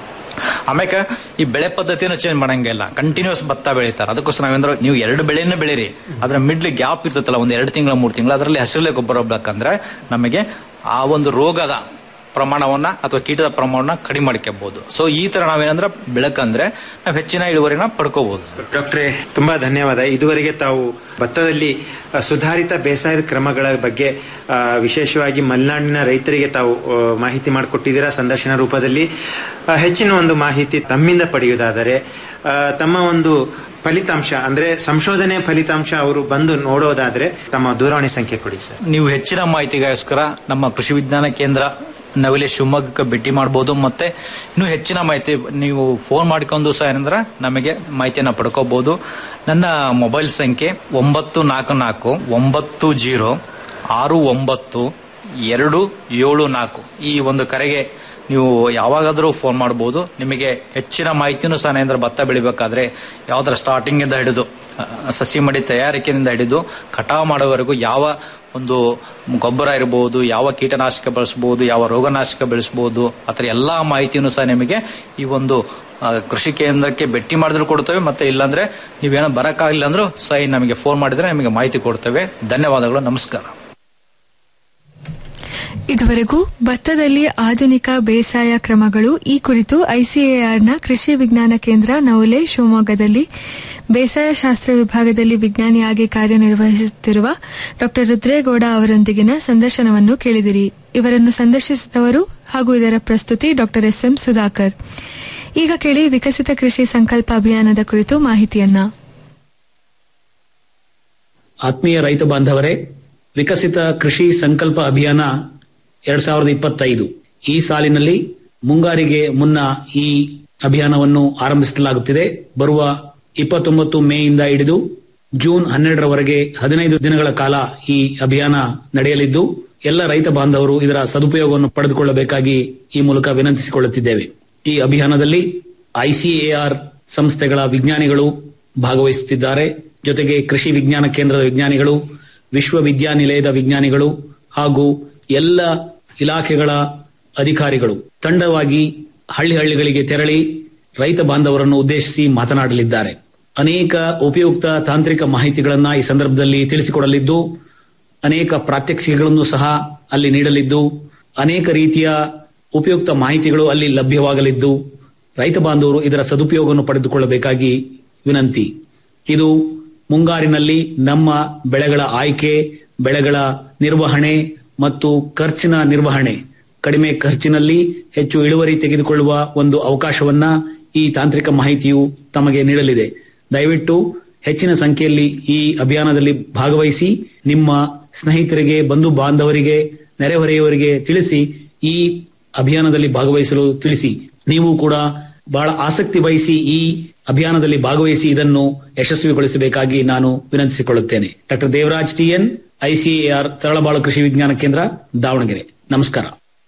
ಆಮ್ಯಾಕ ಈ ಬೆಳೆ ಪದ್ಧತಿಯನ್ನು ಚೇಂಜ್ ಮಾಡಂಗಿಲ್ಲ ಕಂಟಿನ್ಯೂಸ್ ಭತ್ತ ಬೆಳಿತಾರೆ ಅದಕ್ಕೋಸ್ಕರ ನಾವೇಂದ್ರೆ ನೀವು ಎರಡು ಬೆಳೆನ ಬೆಳೀರಿ ಅದ್ರ ಮಿಡ್ಲಿ ಗ್ಯಾಪ್ ಇರ್ತೈತಲ್ಲ ಒಂದು ಎರಡು ತಿಂಗಳ ಮೂರು ತಿಂಗಳು ಅದರಲ್ಲಿ ಹಸಿರಲೆ ಗೊಬ್ಬರ ಬೇಕಂದ್ರೆ ನಮಗೆ ಆ ಒಂದು ರೋಗದ ಪ್ರಮಾಣವನ್ನ ಅಥವಾ ಕೀಟದ ಪ್ರಮಾಣವನ್ನ ಕಡಿಮೆ ಮಾಡ್ಕೋಬಹುದು ಸೊ ಈ ತರ ನಾವೇನಂದ್ರೆ ಬೆಳಕಂದ್ರೆ ನಾವು ಹೆಚ್ಚಿನ ಇಳುವರಿನ ಪಡ್ಕೋಬಹುದು ಡಾಕ್ಟ್ರೇ ತುಂಬಾ ಧನ್ಯವಾದ ಇದುವರೆಗೆ ತಾವು ಭತ್ತದಲ್ಲಿ ಆ, ಸುಧಾರಿತ ಬೇಸಾಯದ ಕ್ರಮಗಳ ಬಗ್ಗೆ ಆ, ವಿಶೇಷವಾಗಿ ಮಲೆನಾಡಿನ ರೈತರಿಗೆ ತಾವು ಆ, ಮಾಹಿತಿ ಮಾಡಿಕೊಟ್ಟಿದ್ದೀರಾ ಸಂದರ್ಶನ ರೂಪದಲ್ಲಿ ಆ, ಹೆಚ್ಚಿನ ಒಂದು ಮಾಹಿತಿ ತಮ್ಮಿಂದ ಪಡೆಯುವುದಾದರೆ ಆ, ತಮ್ಮ ಒಂದು ಫಲಿತಾಂಶ ಅಂದ್ರೆ ಸಂಶೋಧನೆ ಫಲಿತಾಂಶ ಅವರು ಬಂದು ನೋಡೋದಾದ್ರೆ ತಮ್ಮ ದೂರವಾಣಿ ಸಂಖ್ಯೆ ಕೊಡಿ ಸರ್ ನೀವು ಹೆಚ್ಚಿನ ಮಾಹಿತಿಗೋಸ್ಕರ ನಮ್ಮ ಕೃಷಿ ವಿಜ್ಞಾನ ಕೇಂದ್ರ ನವಿಲೆ ಶಿವಮೊಗ್ಗಕ್ಕೆ ಭೇಟಿ ಮಾಡಬಹುದು ಮತ್ತೆ ಇನ್ನೂ ಹೆಚ್ಚಿನ ಮಾಹಿತಿ ನೀವು ಫೋನ್ ಮಾಡ್ಕೊಂಡು ಸಹ ಏನಂದ್ರೆ ನಮಗೆ ಮಾಹಿತಿಯನ್ನು ಪಡ್ಕೋಬಹುದು ನನ್ನ ಮೊಬೈಲ್ ಸಂಖ್ಯೆ ಒಂಬತ್ತು ನಾಲ್ಕು ನಾಲ್ಕು ಒಂಬತ್ತು ಜೀರೋ ಆರು ಒಂಬತ್ತು ಎರಡು ಏಳು ನಾಲ್ಕು ಈ ಒಂದು ಕರೆಗೆ ನೀವು ಯಾವಾಗಾದರೂ ಫೋನ್ ಮಾಡ್ಬೋದು ನಿಮಗೆ ಹೆಚ್ಚಿನ ಮಾಹಿತಿನೂ ಸಹ ಅಂದ್ರೆ ಭತ್ತ ಬೆಳಿಬೇಕಾದ್ರೆ ಯಾವ್ದರ ಸ್ಟಾರ್ಟಿಂಗ್ ಇಂದ ಹಿಡಿದು ಆ, ಸಸಿ ಮಡಿ ತಯಾರಿಕೆಯಿಂದ ಹಿಡಿದು ಕಟಾವು ಮಾಡೋವರೆಗೂ ಯಾವ ಒಂದು ಗೊಬ್ಬರ ಇರಬಹುದು ಯಾವ ಕೀಟನಾಶಕ ಬಳಸಬಹುದು ಯಾವ ರೋಗನಾಶಕ ಬೆಳೆಸಬಹುದು ಆ ಥರ ಎಲ್ಲಾ ಮಾಹಿತಿನೂ ಸಹ ನಿಮಗೆ ಈ ಒಂದು ಆ, ಕೃಷಿ ಕೇಂದ್ರಕ್ಕೆ ಭೇಟಿ ಮಾಡಿದ್ರು ಕೊಡ್ತೇವೆ ಮತ್ತೆ ಇಲ್ಲಾಂದ್ರೆ ನೀವೇನೋ ಬರಕ್ಕಾಗಿಲ್ಲ ಅಂದ್ರೂ ಸಹ ನಮಗೆ ಫೋನ್ ಮಾಡಿದ್ರೆ ನಿಮಗೆ ಮಾಹಿತಿ ಕೊಡ್ತೇವೆ ಧನ್ಯವಾದಗಳು ನಮಸ್ಕಾರ ಇದುವರೆಗೂ ಭತ್ತದಲ್ಲಿ ಆಧುನಿಕ ಬೇಸಾಯ ಕ್ರಮಗಳು ಈ ಕುರಿತು ಐಸಿಎಆರ್ನ ಕೃಷಿ ವಿಜ್ಞಾನ ಕೇಂದ್ರ ನವಲೆ ಶಿವಮೊಗ್ಗದಲ್ಲಿ ಬೇಸಾಯ ಶಾಸ್ತ್ರ ವಿಭಾಗದಲ್ಲಿ ವಿಜ್ಞಾನಿಯಾಗಿ ಕಾರ್ಯನಿರ್ವಹಿಸುತ್ತಿರುವ ಡಾ ರುದ್ರೇಗೌಡ ಅವರೊಂದಿಗಿನ ಸಂದರ್ಶನವನ್ನು ಕೇಳಿದಿರಿ ಇವರನ್ನು ಸಂದರ್ಶಿಸಿದವರು ಹಾಗೂ ಇದರ ಪ್ರಸ್ತುತಿ ಡಾಕ್ಟರ್ ಎಸ್ ಎಂ ಸುಧಾಕರ್ ಈಗ ಕೇಳಿ ವಿಕಸಿತ ಕೃಷಿ ಸಂಕಲ್ಪ ಅಭಿಯಾನದ ಕುರಿತು ಮಾಹಿತಿಯನ್ನ ಆತ್ಮೀಯ ರೈತ ಬಾಂಧವರೇ ವಿಕಸಿತ ಕೃಷಿ ಸಂಕಲ್ಪ ಅಭಿಯಾನ ಎರಡ್ ಸಾವಿರದ ಇಪ್ಪತ್ತೈದು ಈ ಸಾಲಿನಲ್ಲಿ ಮುಂಗಾರಿಗೆ ಮುನ್ನ ಈ ಅಭಿಯಾನವನ್ನು ಆರಂಭಿಸಲಾಗುತ್ತಿದೆ ಬರುವ ಇಪ್ಪತ್ತೊಂಬತ್ತು ಮೇಯಿಂದ ಹಿಡಿದು ಜೂನ್ ಹನ್ನೆರಡರವರೆಗೆ ಹದಿನೈದು ದಿನಗಳ ಕಾಲ ಈ ಅಭಿಯಾನ ನಡೆಯಲಿದ್ದು ಎಲ್ಲ ರೈತ ಬಾಂಧವರು ಇದರ ಸದುಪಯೋಗವನ್ನು ಪಡೆದುಕೊಳ್ಳಬೇಕಾಗಿ ಈ ಮೂಲಕ ವಿನಂತಿಸಿಕೊಳ್ಳುತ್ತಿದ್ದೇವೆ ಈ ಅಭಿಯಾನದಲ್ಲಿ ಐಸಿಎಆರ್ ಸಂಸ್ಥೆಗಳ ವಿಜ್ಞಾನಿಗಳು ಭಾಗವಹಿಸುತ್ತಿದ್ದಾರೆ ಜೊತೆಗೆ ಕೃಷಿ ವಿಜ್ಞಾನ ಕೇಂದ್ರದ ವಿಜ್ಞಾನಿಗಳು ವಿಶ್ವವಿದ್ಯಾನಿಲಯದ ವಿಜ್ಞಾನಿಗಳು ಹಾಗೂ ಎಲ್ಲ ಇಲಾಖೆಗಳ ಅಧಿಕಾರಿಗಳು ತಂಡವಾಗಿ ಹಳ್ಳಿ ಹಳ್ಳಿಗಳಿಗೆ ತೆರಳಿ ರೈತ ಬಾಂಧವರನ್ನು ಉದ್ದೇಶಿಸಿ ಮಾತನಾಡಲಿದ್ದಾರೆ ಅನೇಕ ಉಪಯುಕ್ತ ತಾಂತ್ರಿಕ ಮಾಹಿತಿಗಳನ್ನ ಈ ಸಂದರ್ಭದಲ್ಲಿ ತಿಳಿಸಿಕೊಡಲಿದ್ದು ಅನೇಕ ಪ್ರಾತ್ಯಕ್ಷಿಕೆಗಳನ್ನು ಸಹ ಅಲ್ಲಿ ನೀಡಲಿದ್ದು ಅನೇಕ ರೀತಿಯ ಉಪಯುಕ್ತ ಮಾಹಿತಿಗಳು ಅಲ್ಲಿ ಲಭ್ಯವಾಗಲಿದ್ದು ರೈತ ಬಾಂಧವರು ಇದರ ಸದುಪಯೋಗವನ್ನು ಪಡೆದುಕೊಳ್ಳಬೇಕಾಗಿ ವಿನಂತಿ ಇದು ಮುಂಗಾರಿನಲ್ಲಿ ನಮ್ಮ ಬೆಳೆಗಳ ಆಯ್ಕೆ ಬೆಳೆಗಳ ನಿರ್ವಹಣೆ ಮತ್ತು ಖರ್ಚಿನ ನಿರ್ವಹಣೆ ಕಡಿಮೆ ಖರ್ಚಿನಲ್ಲಿ ಹೆಚ್ಚು ಇಳುವರಿ ತೆಗೆದುಕೊಳ್ಳುವ ಒಂದು ಅವಕಾಶವನ್ನ ಈ ತಾಂತ್ರಿಕ ಮಾಹಿತಿಯು ತಮಗೆ ನೀಡಲಿದೆ ದಯವಿಟ್ಟು ಹೆಚ್ಚಿನ ಸಂಖ್ಯೆಯಲ್ಲಿ ಈ ಅಭಿಯಾನದಲ್ಲಿ ಭಾಗವಹಿಸಿ ನಿಮ್ಮ ಸ್ನೇಹಿತರಿಗೆ ಬಂಧು ಬಾಂಧವರಿಗೆ ನೆರೆಹೊರೆಯವರಿಗೆ ತಿಳಿಸಿ ಈ ಅಭಿಯಾನದಲ್ಲಿ ಭಾಗವಹಿಸಲು ತಿಳಿಸಿ ನೀವು ಕೂಡ ಬಹಳ ಆಸಕ್ತಿ ವಹಿಸಿ ಈ ಅಭಿಯಾನದಲ್ಲಿ ಭಾಗವಹಿಸಿ ಇದನ್ನು ಯಶಸ್ವಿಗೊಳಿಸಬೇಕಾಗಿ ನಾನು ವಿನಂತಿಸಿಕೊಳ್ಳುತ್ತೇನೆ doctor Devaraj TN ICAR Taralabalu ಕೃಷಿ ವಿಜ್ಞಾನ ಕೇಂದ್ರ ದಾವಣಗೆರೆ ನಮಸ್ಕಾರ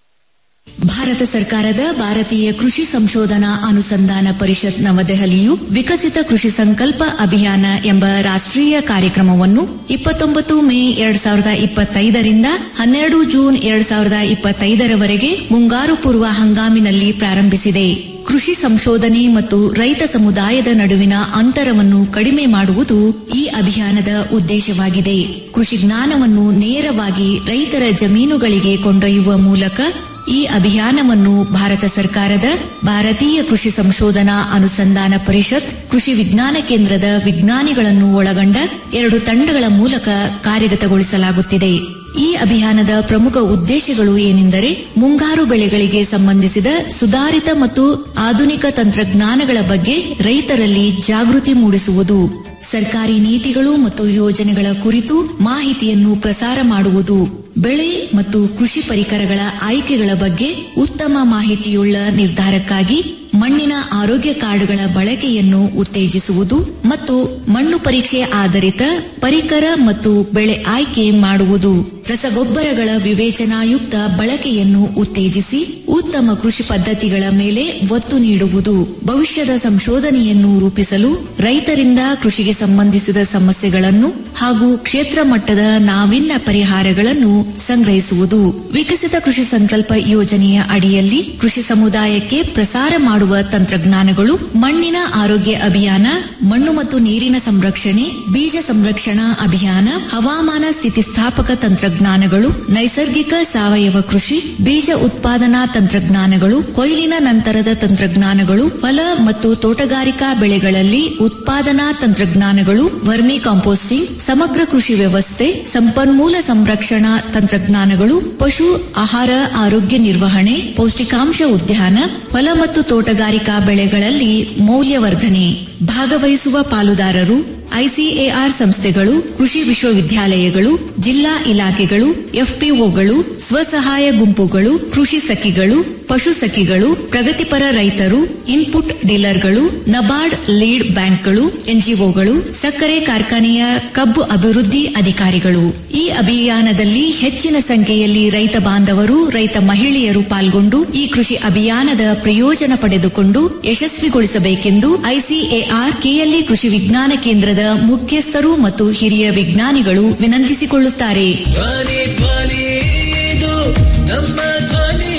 ಭಾರತ ಸರ್ಕಾರದ ಭಾರತೀಯ ಕೃಷಿ ಸಂಶೋಧನಾ ಅನುಸಂಧಾನ ಪರಿಷತ್ ನವದೆಹಲಿಯು ವಿಕಸಿತ ಕೃಷಿ ಸಂಕಲ್ಪ ಅಭಿಯಾನ ಎಂಬ ರಾಷ್ಟ್ರೀಯ ಕಾರ್ಯಕ್ರಮವನ್ನು ಇಪ್ಪತ್ತೊಂಬತ್ತು ಮೇ ಎರಡ್ ಸಾವಿರದ ಇಪ್ಪತ್ತೈದರಿಂದ ಹನ್ನೆರಡು ಜೂನ್ ಎರಡ್ ಸಾವಿರದ ಇಪ್ಪತ್ತೈದರವರೆಗೆ ಮುಂಗಾರು ಪೂರ್ವ ಹಂಗಾಮಿನಲ್ಲಿ ಪ್ರಾರಂಭಿಸಿದೆ ಕೃಷಿ ಸಂಶೋಧನೆ ಮತ್ತು ರೈತ ಸಮುದಾಯದ ನಡುವಿನ ಅಂತರವನ್ನು ಕಡಿಮೆ ಮಾಡುವುದು ಈ ಅಭಿಯಾನದ ಉದ್ದೇಶವಾಗಿದೆ ಕೃಷಿ ಜ್ಞಾನವನ್ನು ನೇರವಾಗಿ ರೈತರ ಜಮೀನುಗಳಿಗೆ ಕೊಂಡೊಯ್ಯುವ ಮೂಲಕ ಈ ಅಭಿಯಾನವನ್ನು ಭಾರತ ಸರ್ಕಾರದ ಭಾರತೀಯ ಕೃಷಿ ಸಂಶೋಧನಾ ಅನುಸಂಧಾನ ಪರಿಷತ್ ಕೃಷಿ ವಿಜ್ಞಾನ ಕೇಂದ್ರದ ವಿಜ್ಞಾನಿಗಳನ್ನು ಒಳಗೊಂಡ ಎರಡು ತಂಡಗಳ ಮೂಲಕ ಕಾರ್ಯಗತಗೊಳಿಸಲಾಗುತ್ತಿದೆ ಈ ಅಭಿಯಾನದ ಪ್ರಮುಖ ಉದ್ದೇಶಗಳು ಏನೆಂದರೆ ಮುಂಗಾರು ಬೆಳೆಗಳಿಗೆ ಸಂಬಂಧಿಸಿದ ಸುಧಾರಿತ ಮತ್ತು ಆಧುನಿಕ ತಂತ್ರಜ್ಞಾನಗಳ ಬಗ್ಗೆ ರೈತರಲ್ಲಿ ಜಾಗೃತಿ ಮೂಡಿಸುವುದು ಸರ್ಕಾರಿ ನೀತಿಗಳು ಮತ್ತು ಯೋಜನೆಗಳ ಕುರಿತು ಮಾಹಿತಿಯನ್ನು ಪ್ರಸಾರ ಮಾಡುವುದು ಬೆಳೆ ಮತ್ತು ಕೃಷಿ ಪರಿಕರಗಳ ಆಯ್ಕೆಗಳ ಬಗ್ಗೆ ಉತ್ತಮ ಮಾಹಿತಿಯುಳ್ಳ ನಿರ್ಧಾರಕ್ಕಾಗಿ ಮಣ್ಣಿನ ಆರೋಗ್ಯ ಕಾರ್ಡುಗಳ ಬಳಕೆಯನ್ನು ಉತ್ತೇಜಿಸುವುದು ಮತ್ತು ಮಣ್ಣು ಪರೀಕ್ಷೆ ಆಧಾರಿತ ಪರಿಕರ ಮತ್ತು ಬೆಳೆ ಆಯ್ಕೆ ಮಾಡುವುದು ರಸಗೊಬ್ಬರಗಳ ವಿವೇಚನಾಯುಕ್ತ ಬಳಕೆಯನ್ನು ಉತ್ತೇಜಿಸಿ ಉತ್ತಮ ಕೃಷಿ ಪದ್ಧತಿಗಳ ಮೇಲೆ ಒತ್ತು ನೀಡುವುದು ಭವಿಷ್ಯದ ಸಂಶೋಧನೆಯನ್ನು ರೂಪಿಸಲು ರೈತರಿಂದ ಕೃಷಿಗೆ ಸಂಬಂಧಿಸಿದ ಸಮಸ್ಯೆಗಳನ್ನು ಹಾಗೂ ಕ್ಷೇತ್ರ ಮಟ್ಟದ ನಾವಿನ್ಯ ಪರಿಹಾರಗಳನ್ನು ಸಂಗ್ರಹಿಸುವುದು ವಿಕಸಿತ ಕೃಷಿ ಸಂಕಲ್ಪ ಯೋಜನೆಯ ಅಡಿಯಲ್ಲಿ ಕೃಷಿ ಸಮುದಾಯಕ್ಕೆ ಪ್ರಸಾರ ಮಾಡುವ ತಂತ್ರಜ್ಞಾನಗಳು ಮಣ್ಣಿನ ಆರೋಗ್ಯ ಅಭಿಯಾನ ಮಣ್ಣು ಮತ್ತು ನೀರಿನ ಸಂರಕ್ಷಣೆ ಬೀಜ ಸಂರಕ್ಷಣಾ ಅಭಿಯಾನ ಹವಾಮಾನ ಸ್ಥಿತಿಸ್ಥಾಪಕ ತಂತ್ರಜ್ಞಾನಗಳು ನೈಸರ್ಗಿಕ ಸಾವಯವ ಕೃಷಿ ಬೀಜ ಉತ್ಪಾದನಾ ತಂತ್ರಜ್ಞಾನಗಳು ಕೊಯ್ಲಿನ ನಂತರದ ತಂತ್ರಜ್ಞಾನಗಳು ಫಲ ಮತ್ತು ತೋಟಗಾರಿಕಾ ಬೆಳೆಗಳಲ್ಲಿ ಉತ್ಪಾದನಾ ತಂತ್ರಜ್ಞಾನಗಳು ವರ್ಮಿ ಕಾಂಪೋಸ್ಟಿಂಗ್ ಸಮಗ್ರ ಕೃಷಿ ವ್ಯವಸ್ಥೆ ಸಂಪನ್ಮೂಲ ಸಂರಕ್ಷಣಾ ತಂತ್ರಜ್ಞಾನಗಳು ಪಶು ಆಹಾರ ಆರೋಗ್ಯ ನಿರ್ವಹಣೆ ಪೌಷ್ಟಿಕಾಂಶ ಉದ್ಯಾನ ಫಲ ಮತ್ತು ತೋಟಗಾರಿಕಾ ಬೆಳೆಗಳಲ್ಲಿ ಮೌಲ್ಯವರ್ಧನೆ ಭಾಗವಹಿಸುವ ಪಾಲುದಾರರು ಐಸಿಎಆರ್ ಸಂಸ್ಥೆಗಳು ಕೃಷಿ ವಿಶ್ವವಿದ್ಯಾಲಯಗಳು ಜಿಲ್ಲಾ ಇಲಾಖೆಗಳು ಎಫ್ಪಿಒಗಳು ಸ್ವಸಹಾಯ ಗುಂಪುಗಳು ಕೃಷಿ ಸಖಿಗಳು ಪಶು ಸಖಿಗಳು ಪ್ರಗತಿಪರ ರೈತರು ಇನ್ಪುಟ್ ಡೀಲರ್ಗಳು ನಬಾರ್ಡ್ ಲೀಡ್ ಬ್ಯಾಂಕ್ಗಳು ಎನ್ಜಿಒಗಳು ಸಕ್ಕರೆ ಕಾರ್ಖಾನೆಯ ಕಬ್ಬು ಅಭಿವೃದ್ಧಿ ಅಧಿಕಾರಿಗಳು ಈ ಅಭಿಯಾನದಲ್ಲಿ ಹೆಚ್ಚಿನ ಸಂಖ್ಯೆಯಲ್ಲಿ ರೈತ ಬಾಂಧವರು ರೈತ ಮಹಿಳೆಯರು ಪಾಲ್ಗೊಂಡು ಈ ಕೃಷಿ ಅಭಿಯಾನದ ಪ್ರಯೋಜನ ಪಡೆದುಕೊಂಡು ಯಶಸ್ವಿಗೊಳಿಸಬೇಕೆಂದು ಐಸಿಎಆರ್ ಕೆಎಲ್ಇ ಕೃಷಿ ವಿಜ್ಞಾನ ಕೇಂದ್ರದ ಮುಖ್ಯಸ್ಥರು ಮತ್ತು ಹಿರಿಯ ವಿಜ್ಞಾನಿಗಳು ವಿನಂತಿಸಿಕೊಳ್ಳುತ್ತಾರೆ ಧ್ವನಿ ಧ್ವನಿ ಇದು ನಮ್ಮ ಧ್ವನಿ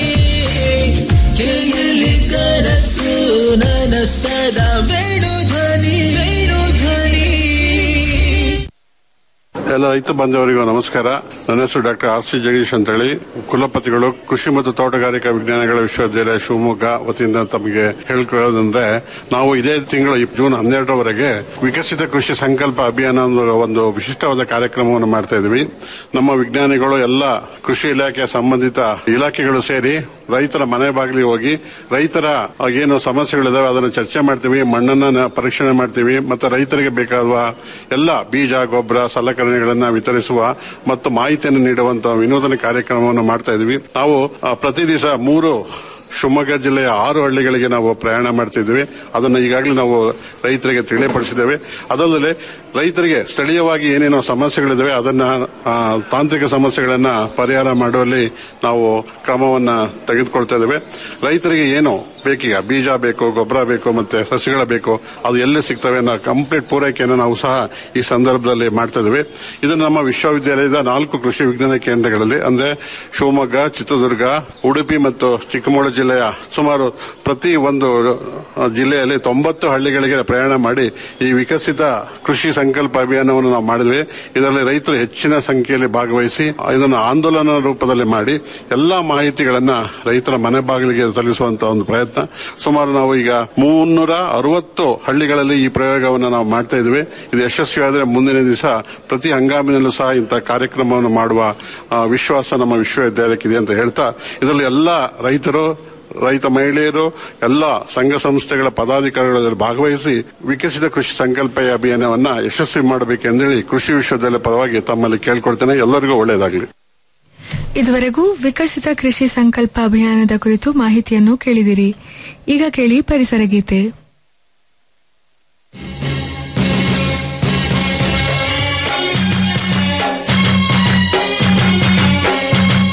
ಕೇಳಿ ಕನಸು ನನಸದ ವೇಣು ಧ್ವನಿ ವೇಣು ಧ್ವನಿ ಎಲ್ಲ ರೈತ ಬಾಂಧವರಿಗೂ ನಮಸ್ಕಾರ ನನ್ನ ಹೆಸರು ಡಾಕ್ಟರ್ ಆರ್ ಸಿ ಜಗದೀಶ್ ಅಂತ ಹೇಳಿ ಕುಲಪತಿಗಳು ಕೃಷಿ ಮತ್ತು ತೋಟಗಾರಿಕಾ ವಿಜ್ಞಾನಗಳ ವಿಶ್ವವಿದ್ಯಾಲಯ ಶಿವಮೊಗ್ಗ ವತಿಯಿಂದ ತಮಗೆ ಹೇಳ್ಕೊಳ್ಳೋದಂದ್ರೆ ನಾವು ಇದೇ ತಿಂಗಳು ಈ ಜೂನ್ ಹನ್ನೆರಡರವರೆಗೆ ವಿಕಸಿತ ಕೃಷಿ ಸಂಕಲ್ಪ ಅಭಿಯಾನ ಅನ್ನೋ ಒಂದು ವಿಶಿಷ್ಟವಾದ ಕಾರ್ಯಕ್ರಮವನ್ನು ಮಾಡ್ತಾ ಇದ್ವಿ ನಮ್ಮ ವಿಜ್ಞಾನಿಗಳು ಎಲ್ಲ ಕೃಷಿ ಇಲಾಖೆಯ ಸಂಬಂಧಿತ ಇಲಾಖೆಗಳು ಸೇರಿ ರೈತರ ಮನೆ ಬಾಗಿಲಿಗೆ ಹೋಗಿ ರೈತರ ಏನು ಸಮಸ್ಯೆಗಳಿದಾವೆ ಅದನ್ನು ಚರ್ಚೆ ಮಾಡ್ತೀವಿ ಮಣ್ಣನ್ನ ನ- ಪರೀಕ್ಷಣೆ ಮಾಡ್ತೀವಿ ಮತ್ತೆ ರೈತರಿಗೆ ಬೇಕಾಗುವ ಎಲ್ಲ ಬೀಜ ಗೊಬ್ಬರ ಸಲಕರಣೆಗಳನ್ನ ವಿತರಿಸುವ ಮತ್ತು ಮಾಹಿತಿಯನ್ನು ನೀಡುವಂತಹ ವಿನೂತನ ಕಾರ್ಯಕ್ರಮವನ್ನು ಮಾಡ್ತಾ ಇದೀವಿ ನಾವು ಆ, ಪ್ರತಿ ದಿವಸ ಮೂರು ಶಿವಮೊಗ್ಗ ಜಿಲ್ಲೆಯ ಆರು ಹಳ್ಳಿಗಳಿಗೆ ನಾವು ಪ್ರಯಾಣ ಮಾಡ್ತಿದ್ವಿ ಅದನ್ನು ಈಗಾಗಲೇ ನಾವು ರೈತರಿಗೆ ತಿಳಿಯಪಡಿಸಿದ್ದೇವೆ ಅದಲ್ಲದೆ ರೈತರಿಗೆ ಸ್ಥಳೀಯವಾಗಿ ಏನೇನೋ ಸಮಸ್ಯೆಗಳಿದ್ದಾವೆ ಅದನ್ನ ಆ, ತಾಂತ್ರಿಕ ಸಮಸ್ಯೆಗಳನ್ನ ಪರಿಹಾರ ಮಾಡುವಲ್ಲಿ ನಾವು ಕ್ರಮವನ್ನ ತೆಗೆದುಕೊಳ್ತಾ ಇದ್ದೇವೆ ರೈತರಿಗೆ ಏನು ಬೇಕೀಗ ಬೀಜ ಬೇಕು ಗೊಬ್ಬರ ಬೇಕು ಮತ್ತೆ ಸಸಿಗಳ ಬೇಕು ಅದು ಎಲ್ಲಿ ಸಿಗ್ತವೆ ಅನ್ನೋ ಕಂಪ್ಲೀಟ್ ಪೂರೈಕೆಯನ್ನು ನಾವು ಸಹ ಈ ಸಂದರ್ಭದಲ್ಲಿ ಮಾಡ್ತಾ ಇದ್ದೇವೆ ಇದು ನಮ್ಮ ವಿಶ್ವವಿದ್ಯಾಲಯದ ನಾಲ್ಕು ಕೃಷಿ ವಿಜ್ಞಾನ ಕೇಂದ್ರಗಳಲ್ಲಿ ಅಂದ್ರೆ ಶಿವಮೊಗ್ಗ ಚಿತ್ರದುರ್ಗ ಉಡುಪಿ ಮತ್ತು ಚಿಕ್ಕಮಗಳೂರು ಜಿಲ್ಲೆಯ ಸುಮಾರು ಪ್ರತಿ ಒಂದು ಆ, ಜಿಲ್ಲೆಯಲ್ಲಿ ತೊಂಬತ್ತು ಹಳ್ಳಿಗಳಿಗೆ ಪ್ರಯಾಣ ಮಾಡಿ ಈ ವಿಕಸಿತ ಕೃಷಿ ಸಂಕಲ್ಪ ಅಭಿಯಾನವನ್ನು ನಾವು ಮಾಡಿದ್ವಿ ಇದರಲ್ಲಿ ರೈತರು ಹೆಚ್ಚಿನ ಸಂಖ್ಯೆಯಲ್ಲಿ ಭಾಗವಹಿಸಿ ಇದನ್ನು ಆಂದೋಲನ ರೂಪದಲ್ಲಿ ಮಾಡಿ ಎಲ್ಲಾ ಮಾಹಿತಿಗಳನ್ನ ರೈತರ ಮನೆ ಬಾಗಿಲಿಗೆ ತಲುಪಿಸುವಂತ ಒಂದು ಪ್ರಯತ್ನ ಸುಮಾರು ನಾವು ಈಗ ಮುನ್ನೂರ ಅರವತ್ತು ಹಳ್ಳಿಗಳಲ್ಲಿ ಈ ಪ್ರಯೋಗವನ್ನು ನಾವು ಮಾಡ್ತಾ ಇದ್ವಿ ಇದು ಯಶಸ್ವಿಯಾದರೆ ಮುಂದಿನ ದಿವಸ ಪ್ರತಿ ಹಂಗಾಮಿನಲ್ಲೂ ಸಹ ಇಂತಹ ಕಾರ್ಯಕ್ರಮವನ್ನು ಮಾಡುವ ಆ, ವಿಶ್ವಾಸ ನಮ್ಮ ವಿಶ್ವವಿದ್ಯಾಲಯಕ್ಕಿದೆ ಅಂತ ಹೇಳ್ತಾ ಇದರಲ್ಲಿ ಎಲ್ಲಾ ರೈತರು ರೈತ ಮಹಿಳೆಯರು ಎಲ್ಲ ಸಂಘ ಸಂಸ್ಥೆಗಳ ಪದಾಧಿಕಾರಿಗಳು ಇದರಲ್ಲಿ ಭಾಗವಹಿಸಿ ವಿಕಸಿತ ಕೃಷಿ ಸಂಕಲ್ಪ ಅಭಿಯಾನವನ್ನ ಯಶಸ್ವಿ ಮಾಡಬೇಕೆಂದೇಳಿ ಕೃಷಿ ವಿಶ್ವವಿದ್ಯಾಲಯ ಪರವಾಗಿ ತಮ್ಮಲ್ಲಿ ಕೇಳ್ಕೊಳ್ತೇನೆ ಎಲ್ಲರಿಗೂ ಒಳ್ಳೆಯದಾಗಲಿ ಇದುವರೆಗೂ ವಿಕಸಿತ ಕೃಷಿ ಸಂಕಲ್ಪ ಅಭಿಯಾನದ ಕುರಿತು ಮಾಹಿತಿಯನ್ನು ಕೇಳಿದಿರಿ ಈಗ ಕೇಳಿ ಪರಿಸರ ಗೀತೆ